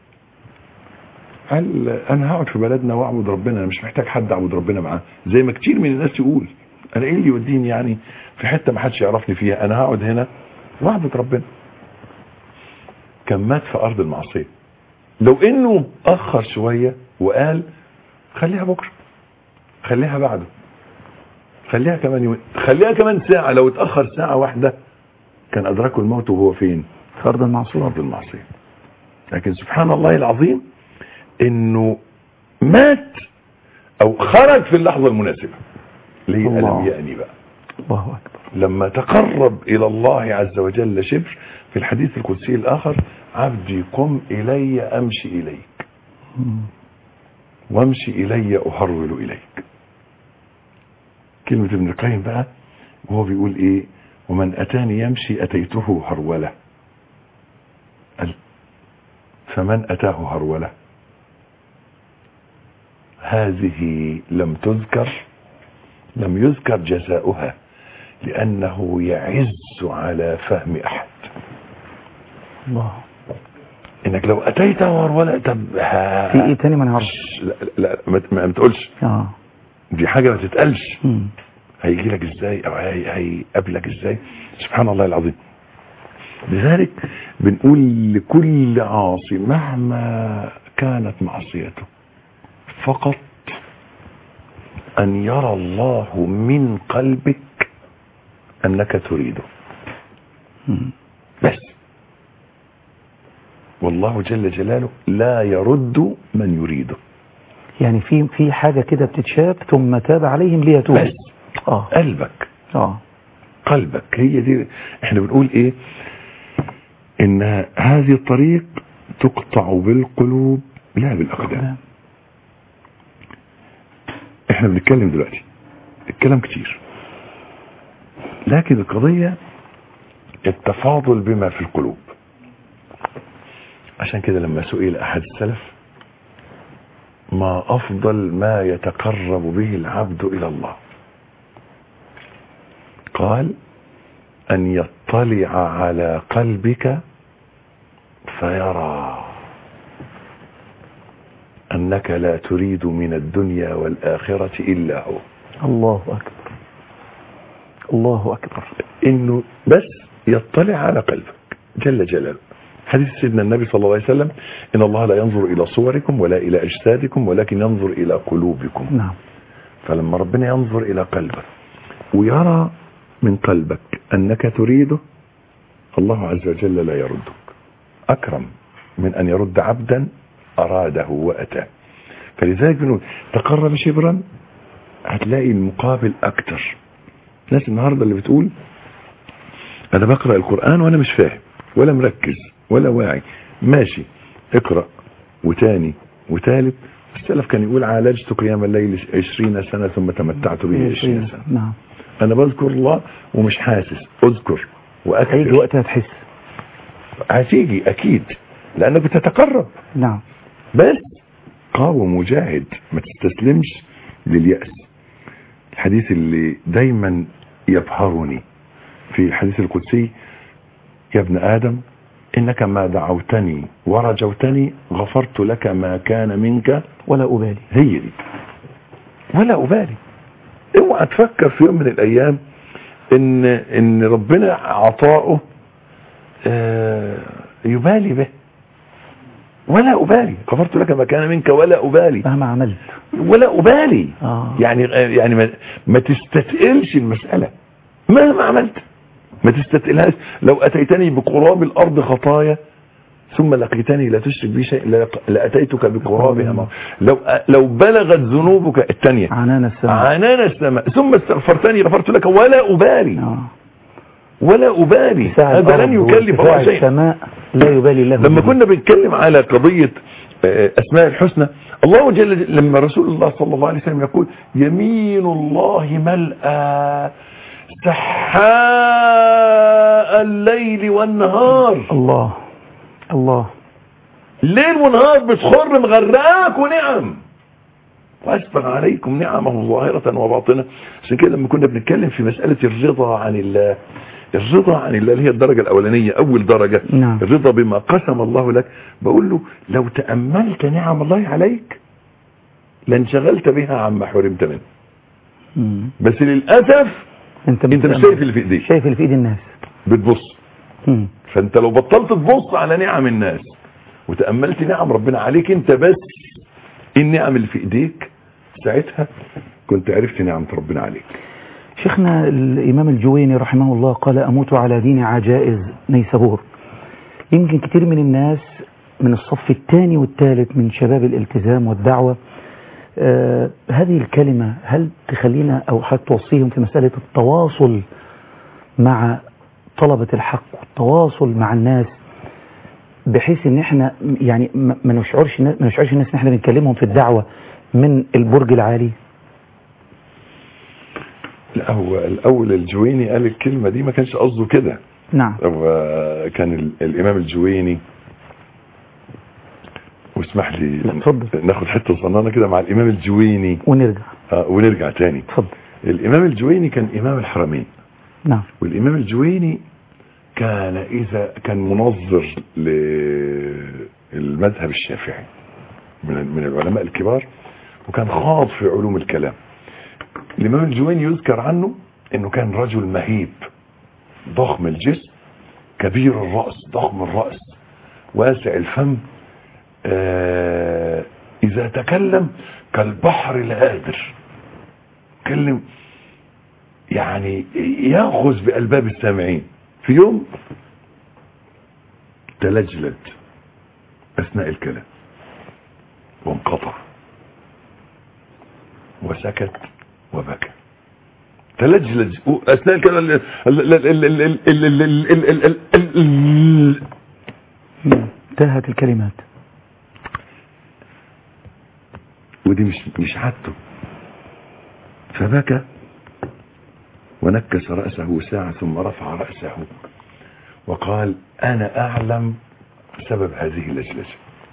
قال أنا هقعد في بلدنا وأعبد ربنا أنا مش محتاج حد أعبد ربنا معاه زي ما كتير من الناس يقول أنا إيه اللي يوديني يعني في حتة ما حدش يعرفني فيها أنا هقعد هنا وأعبد ربنا كان مات في أرض المعصية لو إنه أخر شوية وقال خليها بكرة خليها بعده خليها كمان يوم خليها كمان ساعة لو اتأخر ساعة واحدة كان أدركه الموت وهو فين فرض في المعصية أرض المعصية لكن سبحان الله العظيم إنه مات أو خرج في اللحظة المناسبة اللي هي الله. ألم يأني بقى الله اكبر لما تقرب إلى الله عز وجل شبر في الحديث القدسي الآخر عبدي قم إلي أمشي إليك مم. وامشي إلي أهرول إليك كلمة ابن القيم بقى وهو بيقول إيه ومن أتاني يمشي أتيته هرولة قال فمن أتاه هرولة هذه لم تذكر لم يذكر جزاؤها لأنه يعز على فهم أحد الله إنك لو أتيت هرولة طب ها- في ايه تاني ما نعرفش لا, لا ما, ما ما تقولش اه دي حاجة ما تتقالش مم. هيجي لك ازاي او هي- هيقابلك ازاي سبحان الله العظيم لذلك بنقول لكل عاصي مهما كانت معصيته فقط ان يرى الله من قلبك انك تريده مم. بس والله جل جلاله لا يرد من يريده يعني في في حاجة كده بتتشاب ثم تاب عليهم ليتوبوا بس اه قلبك اه قلبك هي دي احنا بنقول ايه ان هذه الطريق تقطع بالقلوب لا بالاقدام نعم. احنا بنتكلم دلوقتي الكلام كتير لكن القضية التفاضل بما في القلوب عشان كده لما سئل احد السلف ما افضل ما يتقرب به العبد الى الله قال ان يطلع على قلبك فيرى انك لا تريد من الدنيا والاخرة الا هو الله أكبر الله أكبر انه بس يطلع على قلبك جل جلاله حديث سيدنا النبي صلى الله عليه وسلم ان الله لا ينظر الى صوركم ولا الى اجسادكم ولكن ينظر الى قلوبكم نعم فلما ربنا ينظر الى قلبك ويرى من قلبك انك تريده الله عز وجل لا يردك اكرم من ان يرد عبدا اراده واتاه فلذلك بنقول تقرب شبرا هتلاقي المقابل اكتر الناس النهارده اللي بتقول انا بقرا القران وانا مش فاهم ولا مركز ولا واعي ماشي اقرا وتاني وتالت السلف كان يقول عالجت قيام الليل عشرين سنة ثم تمتعت به عشرين سنة نعم انا بذكر الله ومش حاسس اذكر هيجي واكثر وقت هتحس هتيجي اكيد لانك بتتقرب نعم بس قاوم وجاهد ما تستسلمش لليأس الحديث اللي دايما يبهرني في الحديث القدسي يا ابن آدم إنك ما دعوتني ورجوتني غفرت لك ما كان منك ولا أبالي هي دي ولا أبالي اوعى تفكر في يوم من الأيام إن إن ربنا عطاؤه آه، يبالي به ولا أبالي غفرت لك ما كان منك ولا أبالي مهما عملت ولا أبالي آه. يعني يعني ما, ما تستثقلش المسألة مهما عملت ما تستثقلهاش لو أتيتني بقراب الأرض خطايا ثم لقيتني لا تشرك بي شيء لق- لأتيتك بقرابها مرة. لو لو بلغت ذنوبك الثانية عنان السماء عنان السماء ثم استغفرتني غفرت لك ولا أبالي آه. ولا أبالي ساعة هذا لن الأرض يكلف الله وارتفاع شيئا السماء لا يبالي الله لما به. كنا بنتكلم على قضية آه، أسماء الحسنى الله جل لما رسول الله صلى الله عليه وسلم يقول يمين الله ملأى سحاء الليل والنهار الله الله ليل ونهار بتخر مغرقاك ونعم وأسبغ عليكم نعمه ظاهرة وباطنة عشان كده لما كنا بنتكلم في مسألة الرضا عن الله الرضا عن الله اللي هي الدرجة الأولانية أول درجة نعم. الرضا بما قسم الله لك بقول له لو تأملت نعم الله عليك لانشغلت بها عما حرمت منه مم. بس للأسف انت انت مش شايف اللي في ايديك شايف اللي في ايد الناس بتبص مم. فانت لو بطلت تبص على نعم الناس وتأملت نعم ربنا عليك انت بس ايه النعم اللي في ايديك ساعتها كنت عرفت نعمة ربنا عليك شيخنا الإمام الجويني رحمه الله قال أموت على دين عجائز نيسابور يمكن كتير من الناس من الصف الثاني والثالث من شباب الالتزام والدعوة آه هذه الكلمة هل تخلينا أو حتى توصيهم في مسألة التواصل مع طلبة الحق والتواصل مع الناس بحيث ان احنا يعني ما ما نشعرش ما نشعرش الناس ان احنا بنكلمهم في الدعوة من البرج العالي لا هو الاول الجويني قال الكلمة دي ما كانش قصده كده نعم هو كان ال- الامام الجويني واسمح لي لا، اتفضل. ناخد حته صنانه كده مع الامام الجويني ونرجع آه ونرجع تاني اتفضل الامام الجويني كان امام الحرمين نعم والامام الجويني كان اذا كان منظر للمذهب الشافعي من من العلماء الكبار وكان خاض في علوم الكلام الامام الجويني يذكر عنه انه كان رجل مهيب ضخم الجسم كبير الراس ضخم الراس واسع الفم آه اذا تكلم كالبحر الهادر كلم يعني ياخذ بألباب السامعين في يوم تلجلج اثناء الكلام وانقطع وسكت وبكى تلجلج اثناء الكلام ال- ال- ال- ال- ال- ال- ال- ال- ال- ال- ال- مم. انتهت الكلمات ودي مش مش عادته فبكى ونكس رأسه ساعة ثم رفع رأسه وقال أنا أعلم سبب هذه اللجلجة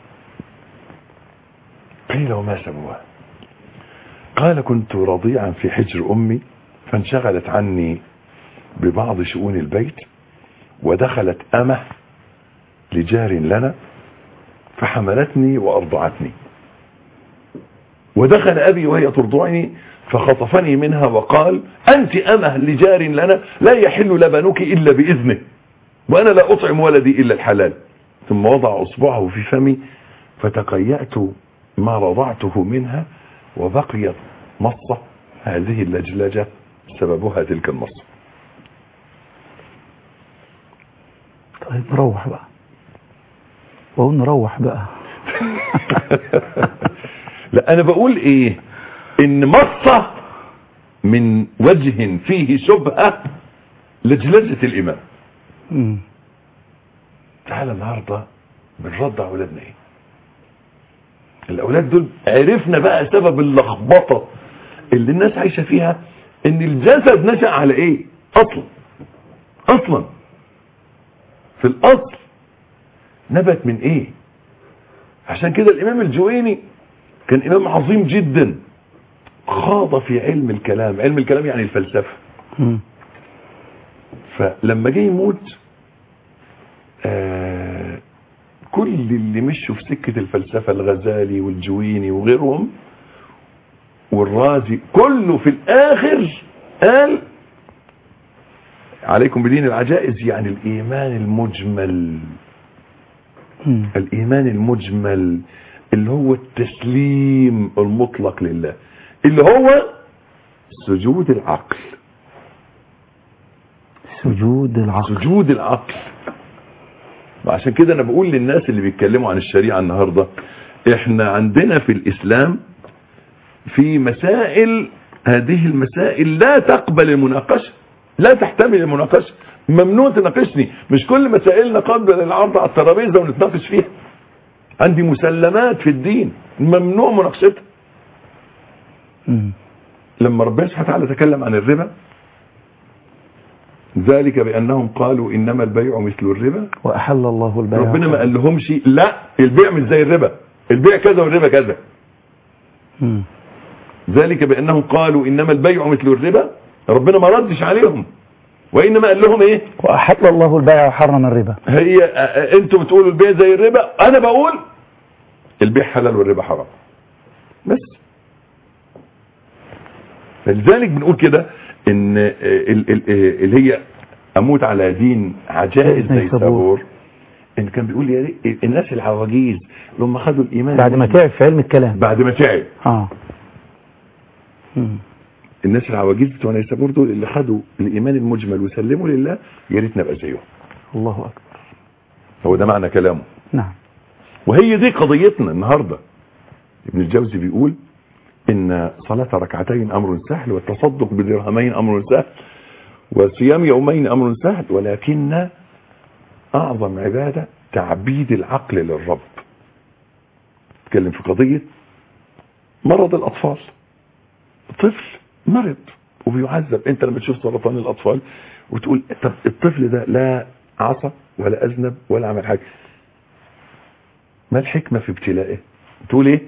قيل وما سببها قال كنت رضيعا في حجر أمي فانشغلت عني ببعض شؤون البيت ودخلت أمه لجار لنا فحملتني وأرضعتني ودخل أبي وهي ترضعني فخطفني منها وقال أنت أمه لجار لنا لا يحل لبنك إلا بإذنه وأنا لا أطعم ولدي إلا الحلال ثم وضع أصبعه في فمي فتقيأت ما رضعته منها وبقيت مصة هذه اللجلجة سببها تلك المصة طيب نروح بقى وقول نروح بقى لا أنا بقول إيه إن مصة من وجه فيه شبهة لجلجة الإمام مم. تعالى النهاردة بنرد على أولادنا إيه الأولاد دول عرفنا بقى سبب اللخبطة اللي الناس عايشة فيها إن الجسد نشأ على إيه أصلا أصلا في الأصل نبت من إيه عشان كده الإمام الجويني كان إمام عظيم جدا خاض في علم الكلام علم الكلام يعني الفلسفة مم. فلما جه يموت آه كل اللي مشوا في سكة الفلسفة الغزالي والجويني وغيرهم والرازي كله في الآخر قال عليكم بدين العجائز يعني الإيمان المجمل مم. الإيمان المجمل اللي هو التسليم المطلق لله اللي هو سجود العقل سجود العقل سجود العقل وعشان كده انا بقول للناس اللي بيتكلموا عن الشريعة النهاردة احنا عندنا في الاسلام في مسائل هذه المسائل لا تقبل المناقشة لا تحتمل المناقشة ممنوع تناقشني مش كل مسائلنا قابلة للعرض على الترابيزة ونتناقش فيها عندي مسلمات في الدين ممنوع مناقشتها مم. لما ربنا سبحانه وتعالى تكلم عن الربا ذلك بأنهم قالوا إنما البيع مثل الربا وأحل الله البيع ربنا ما قال لهمش لا البيع مش زي الربا البيع كذا والربا كذا مم. ذلك بأنهم قالوا إنما البيع مثل الربا ربنا ما ردش عليهم وإنما قال لهم إيه وأحل الله البيع وحرم الربا هي آه، آه، انتوا بتقولوا البيع زي الربا انا بقول البيع حلال والربا حرام بس فلذلك بنقول كده ان آه، ال- ال- آه، اللي هي اموت على دين عجائز زي نيسابور. سابور ان كان بيقول يا ريت الناس العواجيز لما خدوا الايمان بعد ما تعب في علم الكلام بعد ما تعب اه مم. الناس العواجيز بتوع نيسابور دول اللي خدوا الايمان المجمل وسلموا لله يا ريت نبقى زيهم الله أكبر هو ده معنى كلامه نعم وهي دي قضيتنا النهاردة ابن الجوزي بيقول ان صلاة ركعتين امر سهل والتصدق بدرهمين امر سهل وصيام يومين امر سهل ولكن اعظم عبادة تعبيد العقل للرب اتكلم في قضية مرض الاطفال طفل مرض وبيعذب انت لما تشوف سرطان الاطفال وتقول طب الطفل ده لا عصى ولا اذنب ولا عمل حاجه ما الحكمة في ابتلائه تقول ايه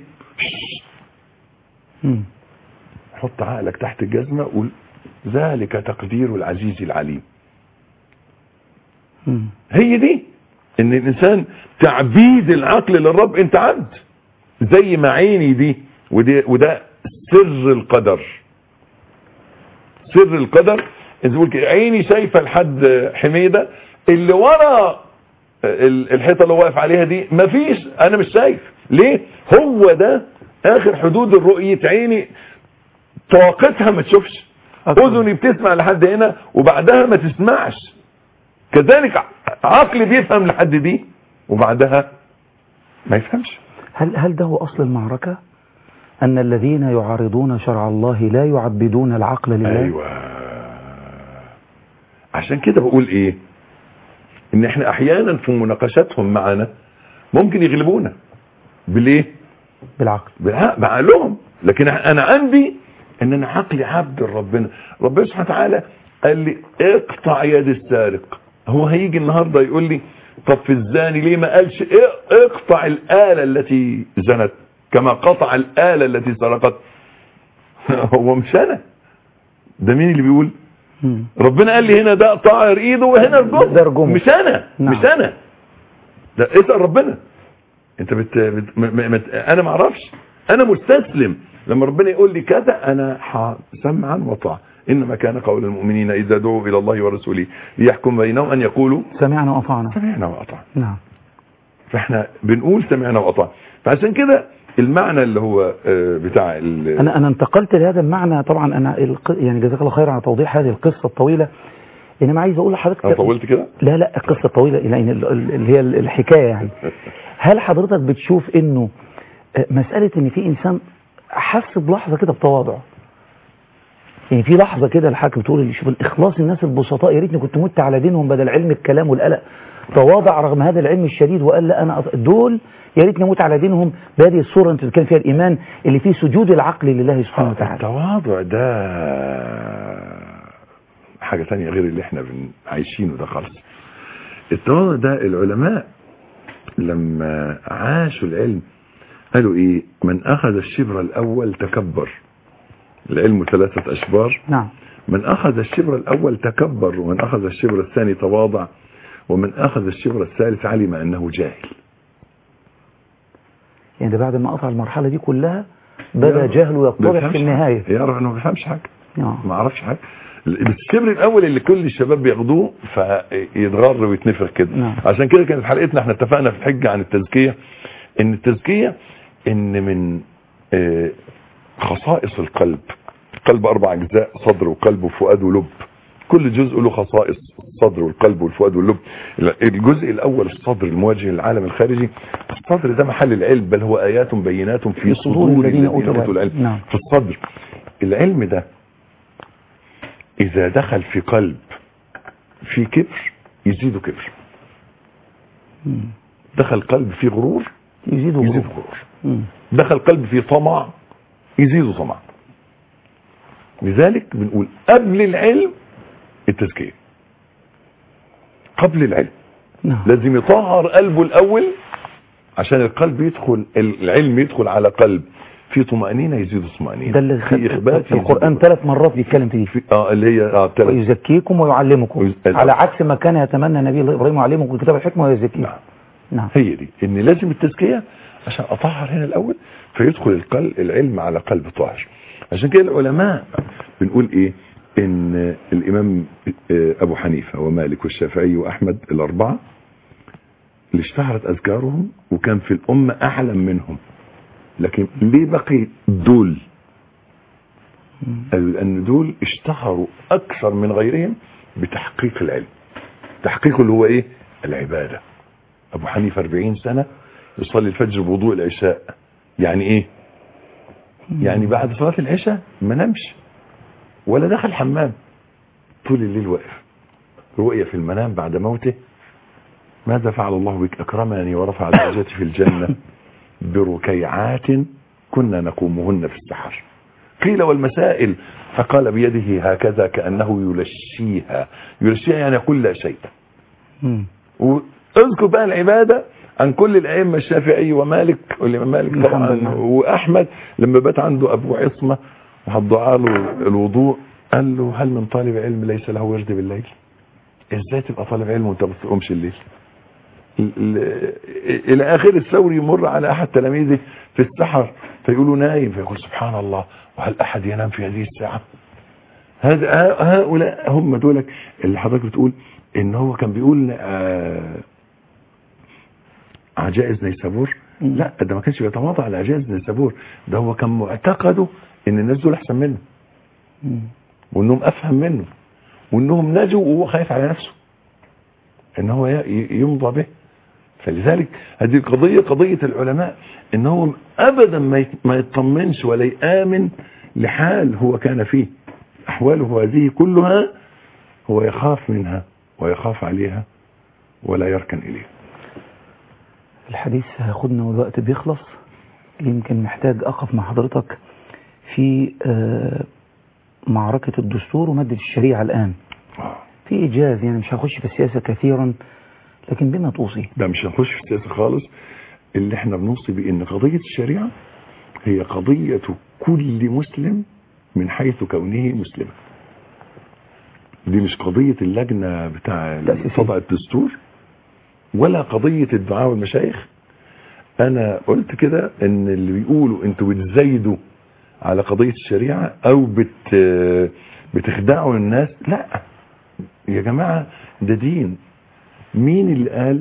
مم. حط عقلك تحت الجزمة قول ذلك تقدير العزيز العليم مم. هي دي ان الانسان تعبيد العقل للرب انت عبد زي ما عيني دي ودي وده سر القدر سر القدر انت تقول كده عيني شايفه لحد حميده اللي ورا ال- الحيطه اللي هو واقف عليها دي مفيش انا مش شايف ليه هو ده اخر حدود الرؤيه عيني طاقتها ما تشوفش أكبر. اذني بتسمع لحد هنا وبعدها ما تسمعش كذلك عقل بيفهم لحد دي وبعدها ما يفهمش هل هل ده هو أصل المعركة أن الذين يعارضون شرع الله لا يعبدون العقل لله ايوه عشان كده بقول ايه ان احنا احيانا في مناقشاتهم معنا ممكن يغلبونا بالايه بالعقل بالع- بعقلهم لكن انا عندي ان انا عقلي عبد لربنا ربنا سبحانه وتعالى قال لي اقطع يد السارق هو هيجي النهارده يقول لي طب في الزاني ليه ما قالش اق- اقطع الآلة التي زنت كما قطع الآلة التي سرقت هو مش انا ده مين اللي بيقول مم. ربنا قال لي هنا ده طائر ايده وهنا رجمه ده رجمه. مش انا نعم. مش انا ده اسال ربنا انت بت... بت... م... م... م... انا ما اعرفش انا مستسلم لما ربنا يقول لي كذا انا ح- سمعا وطاعه انما كان قول المؤمنين اذا دعوا الى الله ورسوله ليحكم بينهم ان يقولوا سمعنا وأطعنا سمعنا واطعنا نعم فاحنا بنقول سمعنا واطعنا فعشان كده المعنى اللي هو آه، بتاع ال... أنا أنا انتقلت لهذا المعنى طبعا أنا الق... يعني جزاك الله خير على توضيح هذه القصة الطويلة إنما عايز أقول لحضرتك انا طولت كده لا لا القصة الطويلة يعني ال- ال- اللي هي الحكاية يعني هل حضرتك بتشوف إنه آه، مسألة إن في إنسان حس بلحظة كده بتواضع يعني في لحظة كده الحاكم تقول اللي شوف الإخلاص الناس البسطاء يا ريتني كنت مت على دينهم بدل علم الكلام والقلق تواضع رغم هذا العلم الشديد وقال لا أنا أط- دول يا ريتني اموت على دينهم بهذه الصورة أنت بتتكلم فيها الإيمان اللي فيه سجود العقل لله سبحانه وتعالى التواضع ده حاجة تانية غير اللي احنا بن- عايشينه ده خالص التواضع ده العلماء لما عاشوا العلم قالوا ايه من اخذ الشبر الاول تكبر العلم ثلاثة اشبار نعم من اخذ الشبر الاول تكبر ومن اخذ الشبر الثاني تواضع ومن اخذ الشبر الثالث علم انه جاهل يعني ده بعد ما قطع المرحلة دي كلها بدأ يا- جهله ما يتضح بيفهمش في النهاية حاجة. يعرف انه ما بيفهمش حاجه آه. ما اعرفش حاجه الشبر الاول اللي كل الشباب بياخدوه فيتغر ويتنفخ كده نعم. عشان كده كانت حلقتنا احنا اتفقنا في الحجه عن التزكيه ان التزكيه ان من آه، خصائص القلب القلب اربع اجزاء صدر وقلب وفؤاد ولب كل جزء له خصائص الصدر والقلب والفؤاد واللب الجزء الاول الصدر المواجه للعالم الخارجي الصدر ده محل العلم بل هو ايات بينات في صدور الذين اوتوا العلم نعم. في الصدر العلم ده اذا دخل في قلب في كبر يزيده كبر مم. دخل قلب فيه غرور يزيد يزيد غرور. غرور مم. دخل قلب فيه طمع يزيده طمع لذلك بنقول قبل العلم التزكية قبل العلم نعم لازم يطهر قلبه الأول عشان القلب يدخل العلم يدخل على قلب في طمأنينة يزيد طمأنينة ده اللي في إخبات في القرآن يزيد ثلاث مرات بيتكلم فيه في اه اللي هي اه ثلاث ويزكيكم ويعلمكم ويز- على عكس ما كان يتمنى نبي الله ابراهيم يعلمكم الكتاب الحكمه ويزكيكم نعم نعم هي دي ان لازم التزكية عشان اطهر هنا الاول فيدخل القلب العلم على قلب طاهر عشان كده العلماء بنقول ايه ان الامام آه، ابو حنيفة ومالك والشافعي واحمد الاربعة اللي اشتهرت اذكارهم وكان في الامة اعلم منهم لكن ليه بقي دول قالوا لان دول اشتهروا اكثر من غيرهم بتحقيق العلم تحقيقه اللي هو ايه العبادة ابو حنيفة 40 سنة يصلي الفجر بوضوء العشاء يعني ايه يعني بعد صلاة العشاء ما نمش ولا دخل حمام طول الليل واقف رؤية في المنام بعد موته ماذا فعل الله بك أكرمني ورفع درجتي في الجنة بركيعات كنا نقومهن في السحر قيل والمسائل فقال بيده هكذا كأنه يلشيها يلشيها يعني يقول لا شيء مم. واذكر بقى العبادة عن كل الأئمة الشافعي ومالك والإمام مالك الحمد طبعا لله. وأحمد لما بات عنده أبو عصمة وحضع له الوضوء قال له هل من طالب علم ليس له ورد بالليل ازاي تبقى طالب علم وانت ما بتقومش الليل ال- ال- الى اخر الثوري يمر على احد تلاميذه في السحر فيقولوا نايم فيقول سبحان الله وهل احد ينام في هذه الساعه هذا ه- هؤلاء هم دولك اللي حضرتك بتقول ان هو كان بيقول آه، عجائز نيسابور مم. لا ده ما كانش بيتواضع على عجائز نيسابور ده هو كان معتقده ان الناس دول احسن منه مم. وانهم افهم منه وانهم نجوا وهو خايف على نفسه ان هو ي- يمضى به فلذلك هذه القضية قضية العلماء ان هو ابدا ما يت- ما يطمنش ولا يآمن لحال هو كان فيه احواله هذه كلها هو يخاف منها ويخاف عليها ولا يركن اليها الحديث هياخدنا والوقت بيخلص يمكن محتاج أقف مع حضرتك في آه، معركة الدستور ومادة الشريعة الآن في إيجاز يعني مش هخش في السياسة كثيرا لكن بما توصي ده مش هنخش في السياسة خالص اللي احنا بنوصي بيه ان قضية الشريعة هي قضية كل مسلم من حيث كونه مسلما دي مش قضية اللجنة بتاع تأسيسية. وضع الدستور ولا قضية الدعاء والمشايخ انا قلت كده ان اللي بيقولوا انتوا بتزايدوا على قضية الشريعة او بت بتخدعوا الناس لا يا جماعة ده دين مين اللي قال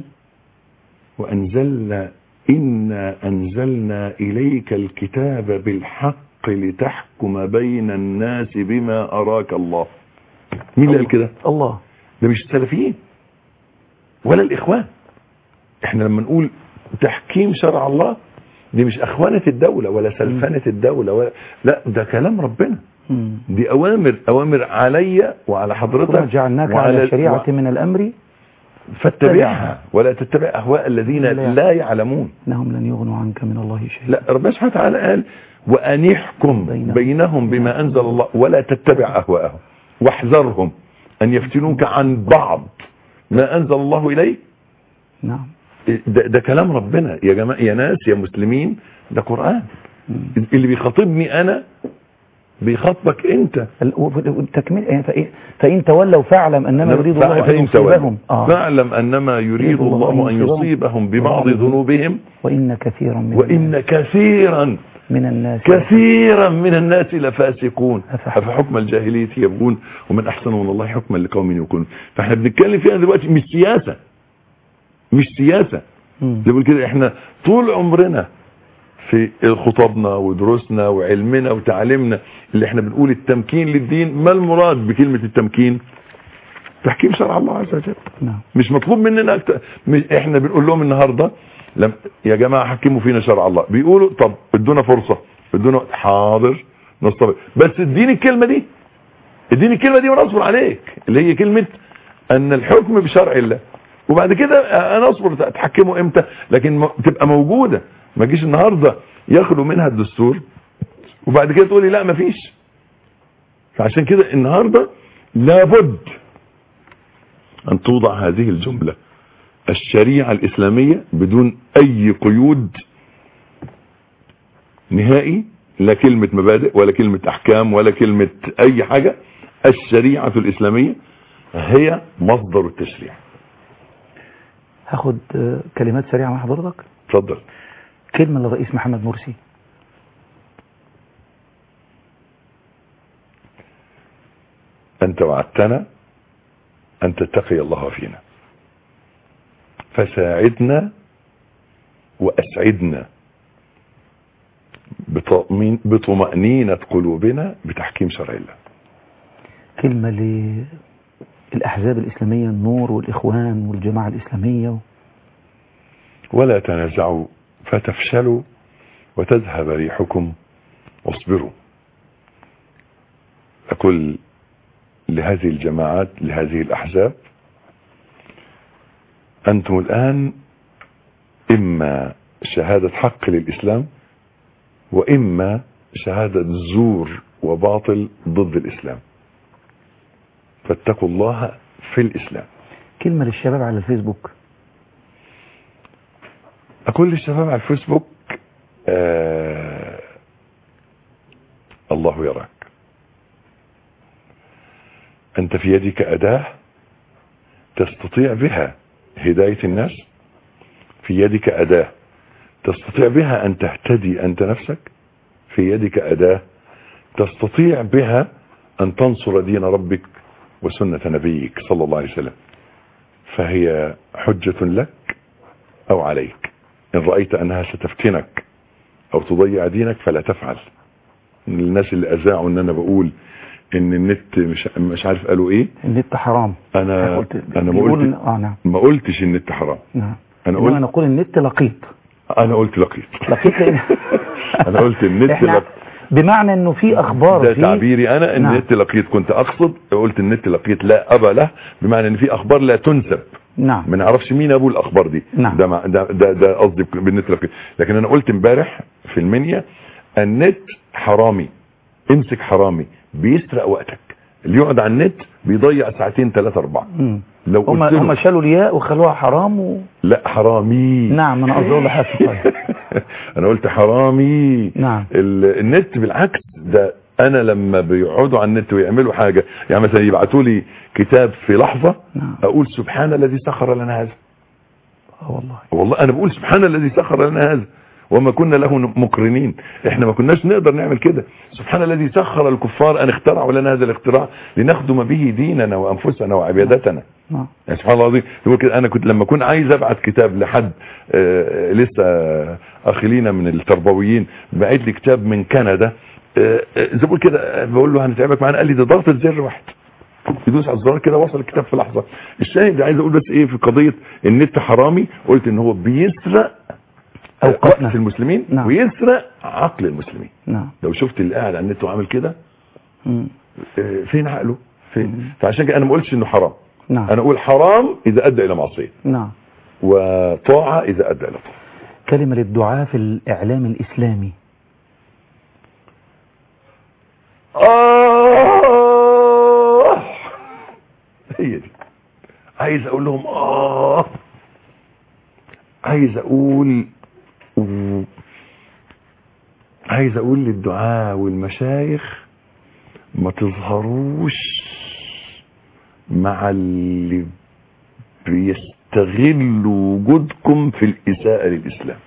وأنزلنا إنا أنزلنا إليك الكتاب بالحق لتحكم بين الناس بما أراك الله مين اللي قال كده الله ده مش السلفيين ولا الإخوان احنا لما نقول تحكيم شرع الله دي مش أخوانة الدولة ولا سلفنة الدولة ولا لا ده كلام ربنا مم. دي أوامر أوامر علي وعلى ثم حضرتك جعلناك وعلى- على شريعة و- من الأمر فاتبعها ولا تتبع أهواء الذين لا. لا يعلمون إنهم لن يغنوا عنك من الله شيئا لا ربنا سبحانه وتعالى قال وأن يحكم بينهم. بينهم بما أنزل الله ولا تتبع أهواءهم واحذرهم أن يفتنوك عن بعض ما أنزل الله إليك نعم ده, ده كلام ربنا يا جماعة يا ناس يا مسلمين ده قرآن مم. اللي بيخاطبني أنا بيخاطبك أنت ال- والتكميل يعني فإن, فإن تولوا فاعلم أنما يريد الله أن فإن تولوا. يصيبهم آه. فاعلم أنما يريد الله أن يصيبهم ببعض ذنوبهم وإن كثيرا من وإن كثيرا من الناس كثيرا من الناس لفاسقون أفحكم. أفحكم الجاهلية يبغون ومن أحسن من الله حكما لقوم يوقنون فاحنا بنتكلم فيها دلوقتي مش سياسة مش سياسة مم. زي ما بقول كده احنا طول عمرنا في خطبنا ودروسنا وعلمنا وتعليمنا اللي احنا بنقول التمكين للدين ما المراد بكلمة التمكين تحكيم شرع الله عز وجل نعم مش مطلوب مننا أكتر. مش احنا بنقول لهم النهارده لم يا جماعه حكموا فينا شرع الله بيقولوا طب ادونا فرصه ادونا وقت. حاضر نصطبر بس اديني الكلمه دي اديني الكلمه دي وانا اصبر عليك اللي هي كلمه ان الحكم بشرع الله وبعد كده انا اصبر تحكمه امتى لكن م- تبقى موجوده ما تجيش النهارده يخلو منها الدستور وبعد كده تقولي لا مفيش فعشان كده النهارده لابد أن توضع هذه الجملة الشريعة الإسلامية بدون أي قيود نهائي لا كلمة مبادئ ولا كلمة أحكام ولا كلمة أي حاجة الشريعة الإسلامية هي مصدر التشريع هاخد آه، كلمات سريعة مع حضرتك تفضل كلمة للرئيس محمد مرسي أنت وعدتنا أن تتقي الله فينا فساعدنا وأسعدنا بطمئن- بطمأنينة قلوبنا بتحكيم شرع الله كلمة للأحزاب الإسلامية النور والإخوان والجماعة الإسلامية ولا تنازعوا فتفشلوا وتذهب ريحكم واصبروا أقول لهذه الجماعات لهذه الأحزاب أنتم الآن إما شهادة حق للإسلام وإما شهادة زور وباطل ضد الإسلام فاتقوا الله في الإسلام كلمة للشباب على الفيسبوك أقول للشباب على الفيسبوك آه الله يراك أنت في يدك أداة تستطيع بها هداية الناس في يدك أداة تستطيع بها أن تهتدي أنت نفسك في يدك أداة تستطيع بها أن تنصر دين ربك وسنة نبيك صلى الله عليه وسلم فهي حجة لك أو عليك إن رأيت أنها ستفتنك أو تضيع دينك فلا تفعل من الناس اللي أذاعوا أن أنا بقول ان النت مش مش عارف قالوا ايه النت حرام انا قلت انا ما بيقول قلت اه نعم ما قلتش ان النت حرام نعم انا إنما قلت نقول النت لقيط انا قلت لقيت لقيط لأن انا قلت النت احنا لقيت بمعنى انه في اخبار ده في تعبيري انا ان نعم. النت لقيت كنت اقصد قلت النت لقيت لا ابا له بمعنى ان في اخبار لا تنسب نعم ما نعرفش مين ابو الاخبار دي نعم. ده مع- ده ده, ده قصدي بالنت لقيت لكن انا قلت امبارح في المنيا النت حرامي امسك حرامي بيسرق وقتك اللي يقعد على النت بيضيع ساعتين ثلاثة أربعة مم. لو هم قلت هم له شالوا الياء وخلوها حرام و... لا حرامي نعم انا قصدي اقول لحضرتك طيب. انا قلت حرامي نعم ال- النت بالعكس ده انا لما بيقعدوا على النت ويعملوا حاجة يعني مثلا يبعتوا لي كتاب في لحظة نعم اقول سبحان الذي سخر لنا هذا اه والله والله انا بقول سبحان الذي سخر لنا هذا وما كنا له مقرنين احنا ما كناش نقدر نعمل كده سبحان الذي سخر الكفار ان اخترعوا لنا هذا الاختراع لنخدم به ديننا وانفسنا وعبادتنا نعم يعني سبحان الله العظيم يقول كده انا كنت لما اكون عايز ابعت كتاب لحد آه، لسه اخي لينا من التربويين بعت لي كتاب من كندا آه، آه، زي ما بقول كده آه، بقول له هنتعبك معانا قال لي ده ضغطه زر واحد يدوس على الزرار كده وصل الكتاب في لحظه الشاهد عايز اقول بس ايه في قضيه النت حرامي قلت ان هو بيسرق أوقاتنا. وقت المسلمين نعم. ويسرق عقل المسلمين نعم لو شفت اللي قاعد على النت وعامل كده مم. آه، فين عقله مم. فين فعشان كده انا ما قلتش انه حرام نعم انا اقول حرام اذا ادى الى معصيه نعم وطاعة إذا أدى إلى طاعة كلمة للدعاء في الإعلام الإسلامي آه هي دي عايز أقول لهم آه عايز أقول و- عايز أقول للدعاء والمشايخ ما تظهروش مع اللي بيستغلوا وجودكم في الإساءة للإسلام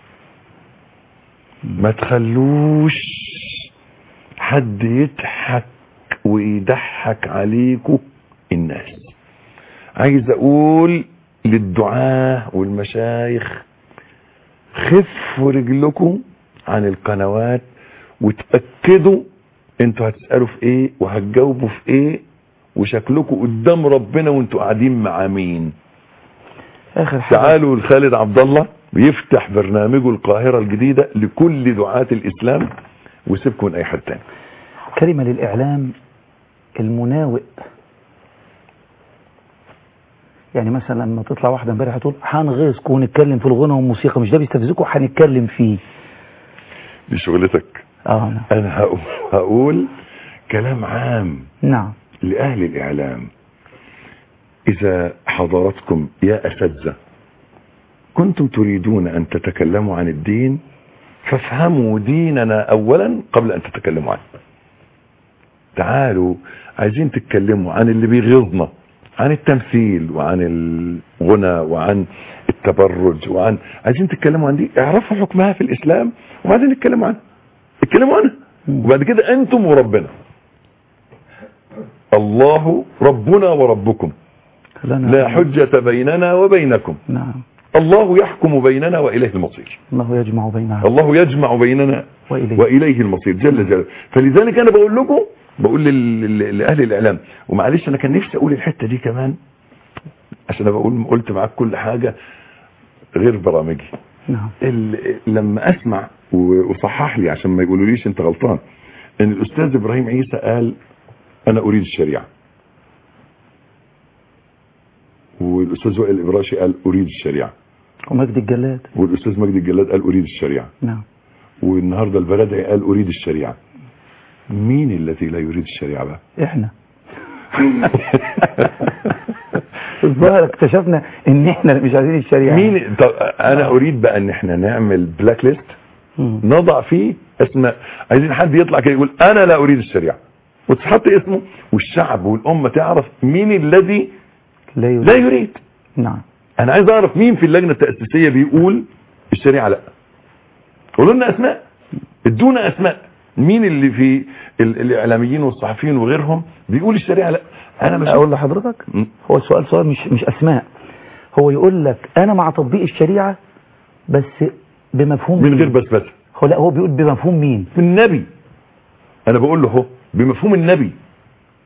ما تخلوش حد يضحك ويضحك عليكم الناس عايز اقول للدعاة والمشايخ خفوا رجلكم عن القنوات وتأكدوا انتوا هتسألوا في ايه وهتجاوبوا في ايه وشكلكم قدام ربنا وانتوا قاعدين مع مين آخر حاجة تعالوا لخالد عبد الله بيفتح برنامجه القاهرة الجديدة لكل دعاة الإسلام وسيبكم من أي حد تاني كلمة للإعلام المناوئ يعني مثلا لما تطلع واحدة امبارح تقول هنغيظكم ونتكلم في الغنى والموسيقى مش ده بيستفزكم هنتكلم فيه دي شغلتك اه نعم أنا هقول, هقول كلام عام نعم لأهل الإعلام إذا حضرتكم يا أساتذة كنتم تريدون أن تتكلموا عن الدين فافهموا ديننا أولا قبل أن تتكلموا عنه تعالوا عايزين تتكلموا عن اللي بيغيظنا عن التمثيل وعن الغنى وعن التبرج وعن عايزين تتكلموا عن دي اعرفوا حكمها في الإسلام وبعدين نتكلموا عنها اتكلموا عنها وبعد كده أنتم وربنا الله ربنا وربكم لنا لا حجة بيننا وبينكم نعم الله يحكم بيننا وإليه المصير الله يجمع بينها الله يجمع بيننا وإليه وإليه المصير جل جلاله فلذلك أنا بقول لكم بقول لل- لل- لأهل الإعلام ومعلش أنا كان نفسي أقول الحتة دي كمان عشان أنا بقول قلت معاك كل حاجة غير برامجي نعم ال- لما أسمع و- وصحح لي عشان ما يقولوليش أنت غلطان إن الأستاذ إبراهيم عيسى قال أنا أريد الشريعة والأستاذ وائل الإبراشي قال أريد الشريعة ومجد الجلاد والأستاذ مجدي الجلاد قال أريد الشريعة نعم والنهاردة البلدعي قال أريد الشريعة مين الذي لا يريد الشريعة بقى احنا الظاهر اكتشفنا ان احنا اللي مش عايزين الشريعة مين طب أنا أريد بقى إن إحنا نعمل بلاك ليست مم. نضع فيه اسماء عايزين حد يطلع كده يقول أنا لا أريد الشريعة وتحط اسمه والشعب والأمة تعرف مين الذي لا يريد لا يريد نعم أنا عايز أعرف مين في اللجنة التأسيسية بيقول الشريعة لا قولوا لنا أسماء ادونا أسماء مين اللي في ال- الإعلاميين والصحفيين وغيرهم بيقول الشريعة لا أنا مش اقول لحضرتك م. هو السؤال سؤال مش مش اسماء هو يقول لك انا مع تطبيق الشريعة بس بمفهوم من مين؟ غير بسبسة هو لا هو بيقول بمفهوم مين النبي انا بقول له اهو بمفهوم النبي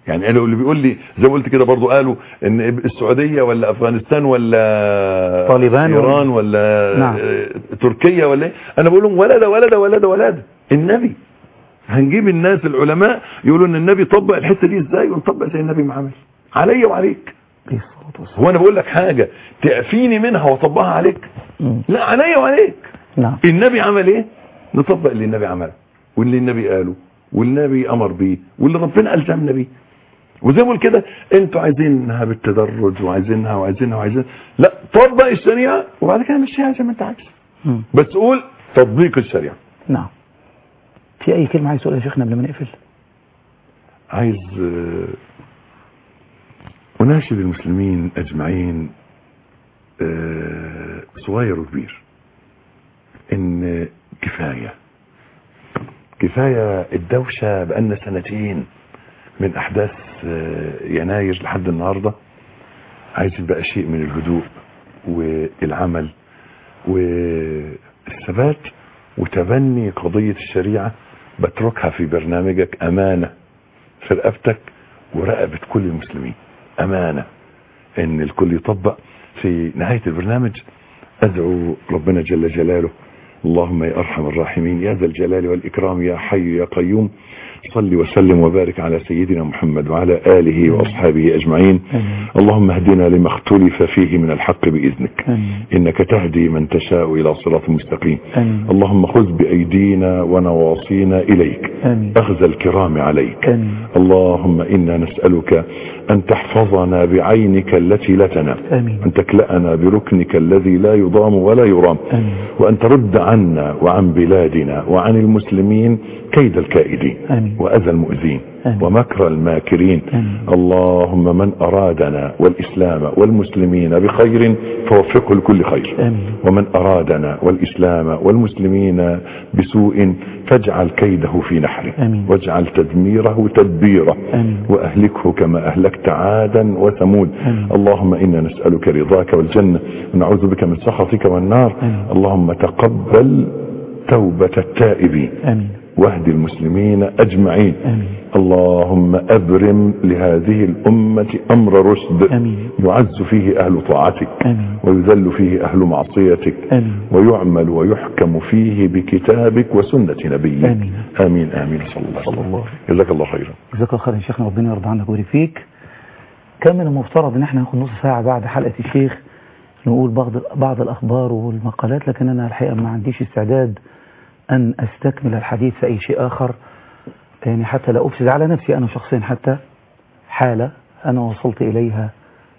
يعني انا اللي بيقول لي زي ما قلت كده برضو قالوا ان السعوديه ولا افغانستان ولا طالبان ايران ولا نعم. آه، تركيا ولا ايه انا بقول لهم ولا ده ولا ده ولا ده ولا ده النبي هنجيب الناس العلماء يقولوا ان النبي طبق الحته دي ازاي ونطبق زي النبي ما عمل عليا وعليك عليه الصلاة والسلام هو انا بقول لك حاجه تعفيني منها واطبقها عليك مم. لا عليا وعليك نعم النبي عمل ايه نطبق اللي النبي عمله واللي النبي قاله والنبي امر بيه واللي ربنا الزمنا بيه وزي ما بقول كده انتوا عايزينها بالتدرج وعايزينها وعايزينها وعايزينها لا طبق الشريعه وبعد كده مشيها زي ما انت عايز مم. بس قول تطبيق الشريعه نعم في اي كلمة عايز تقولها يا شيخنا قبل ما نقفل عايز آه، اناشد المسلمين اجمعين آه، صغير وكبير ان كفايه كفايه الدوشه بقالنا سنتين من احداث آه، يناير لحد النهارده عايز يبقى شيء من الهدوء والعمل والثبات وتبني قضيه الشريعه بتركها في برنامجك امانه في رقبتك ورقبة كل المسلمين أمانة إن الكل يطبق في نهاية البرنامج أدعو ربنا جل جلاله اللهم يا أرحم الراحمين يا ذا الجلال والإكرام يا حي يا قيوم صل وسلم وبارك على سيدنا محمد وعلى آله وأصحابه أجمعين آمين. اللهم اهدنا لما اختلف فيه من الحق بإذنك آمين. إنك تهدي من تشاء إلى صراط مستقيم آمين. اللهم خذ بأيدينا ونواصينا إليك آمين أخذ الكرام عليك آمين اللهم إنا نسألك أن تحفظنا بعينك التي لا تنام آمين أن تكلأنا بركنك الذي لا يضام ولا يرام آمين وأن ترد عنا وعن بلادنا وعن المسلمين كيد الكائدين آمين. وأذى المؤذين آمين. ومكر الماكرين آمين. اللهم من أرادنا والإسلام والمسلمين بخير فوفقه لكل خير آمين ومن أرادنا والإسلام والمسلمين بسوء فاجعل كيده في نحره آمين. واجعل تدميره تدبيره آمين. وأهلكه كما أهلكت عادا وثمود آمين. اللهم إنا نسألك رضاك والجنة ونعوذ بك من سخطك والنار آمين. اللهم تقبل توبة التائبين آمين واهد المسلمين أجمعين آمين اللهم أبرم لهذه الأمة أمر رشد آمين. يعز فيه أهل طاعتك آمين ويذل فيه أهل معصيتك آمين ويعمل ويحكم فيه بكتابك وسنة نبيك آمين. آمين آمين صلى الله صلى عليه الله وسلم جزاك الله خيرا جزاك الله خير يا شيخنا ربنا يرضى عنك ويبارك فيك كان من المفترض ان احنا ناخد نص ساعة بعد حلقة الشيخ نقول بعض بعض الاخبار والمقالات لكن انا الحقيقة ما عنديش استعداد ان استكمل الحديث في اي شيء اخر يعني حتى لا افسد على نفسي انا شخصيا حتى حالة انا وصلت اليها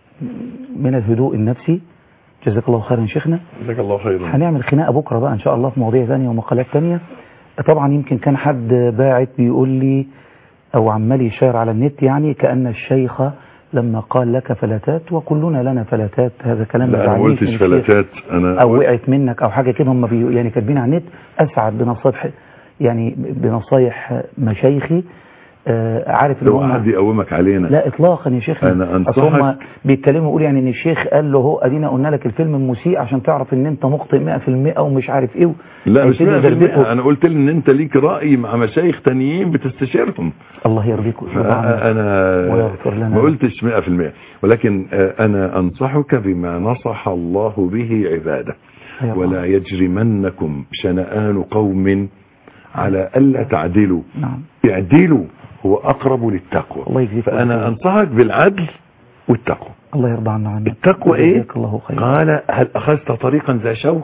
من الهدوء النفسي جزاك الله خيرا شيخنا جزاك الله خيرا هنعمل خناقه بكره بقى ان شاء الله في مواضيع ثانيه ومقالات ثانيه طبعا يمكن كان حد باعت بيقول لي او عمال يشير على النت يعني كان الشيخ لما قال لك فلتات وكلنا لنا فلتات هذا كلام لا انا ما زعيم قلتش من الشيخ. فلتات انا او وقعت منك او حاجه كده هم بي يعني كاتبين على النت اسعد بنصائح يعني بنصايح مشايخي آه عارف ان لو هم حد يقومك علينا لا اطلاقا يا شيخ أنا اصل هم أنصحك- بيتكلموا يقول يعني ان الشيخ قال له هو ادينا قلنا لك الفيلم مسيء عشان تعرف ان انت مخطئ 100% ومش عارف ايه لا مش هيبتدوا 100% يدربكوا. انا قلت لي ان انت ليك راي مع مشايخ تانيين بتستشيرهم الله يرضيك ويرضى عنك. فانا ويغفر لنا. ما قلتش 100% ولكن آه، انا انصحك بما نصح الله به عباده يا الله. ولا يجرمنكم شنآن قوم على الا تعدلوا نعم اعدلوا هو اقرب للتقوى الله يجزيك فانا خير. انصحك بالعدل والتقوى الله يرضى عنا عنك التقوى ايه جزاك الله خير قال هل اخذت طريقا ذا شوك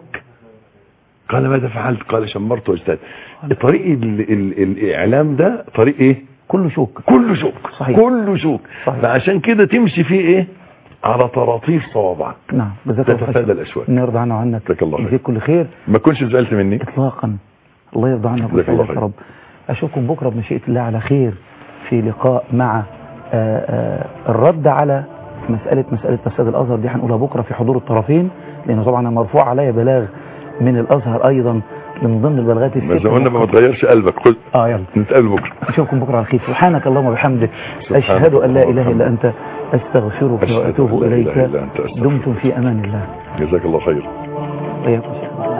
قال ماذا فعلت قال شمرت واجتهدت طريق ال ال الاعلام ده طريق ايه كله شوك كله شوك صحيح. كله شوك صحيح. فعشان كده تمشي فيه ايه على طراطيف صوابعك نعم جزاك الله تتفادى خير الاشواك ربنا يرضى عنا وعنك جزاك الله خير. يجزيك كل خير ما تكونش زعلت مني اطلاقا الله يرضى عنك جزاك الله ويسعدك يا خير. رب اشوفكم بكره بمشيئه الله على خير في لقاء مع آه، آه، الرد على مساله مساله فساد الازهر دي هنقولها بكره في حضور الطرفين لانه طبعا أنا مرفوع عليا بلاغ من الازهر ايضا من ضمن البلاغات ما الست زي ما قلنا ما تغيرش قلبك خد اه يلا نتقابل بكره اشوفكم بكره على خير سبحانك اللهم وبحمدك سبحانك اشهد ان لا اللهم اله الا وبحمدك. انت استغفرك أشهد أن واتوب لا إله اليك إلا أنت أستغفرك. دمتم في امان الله جزاك الله خير وإياكم شيخنا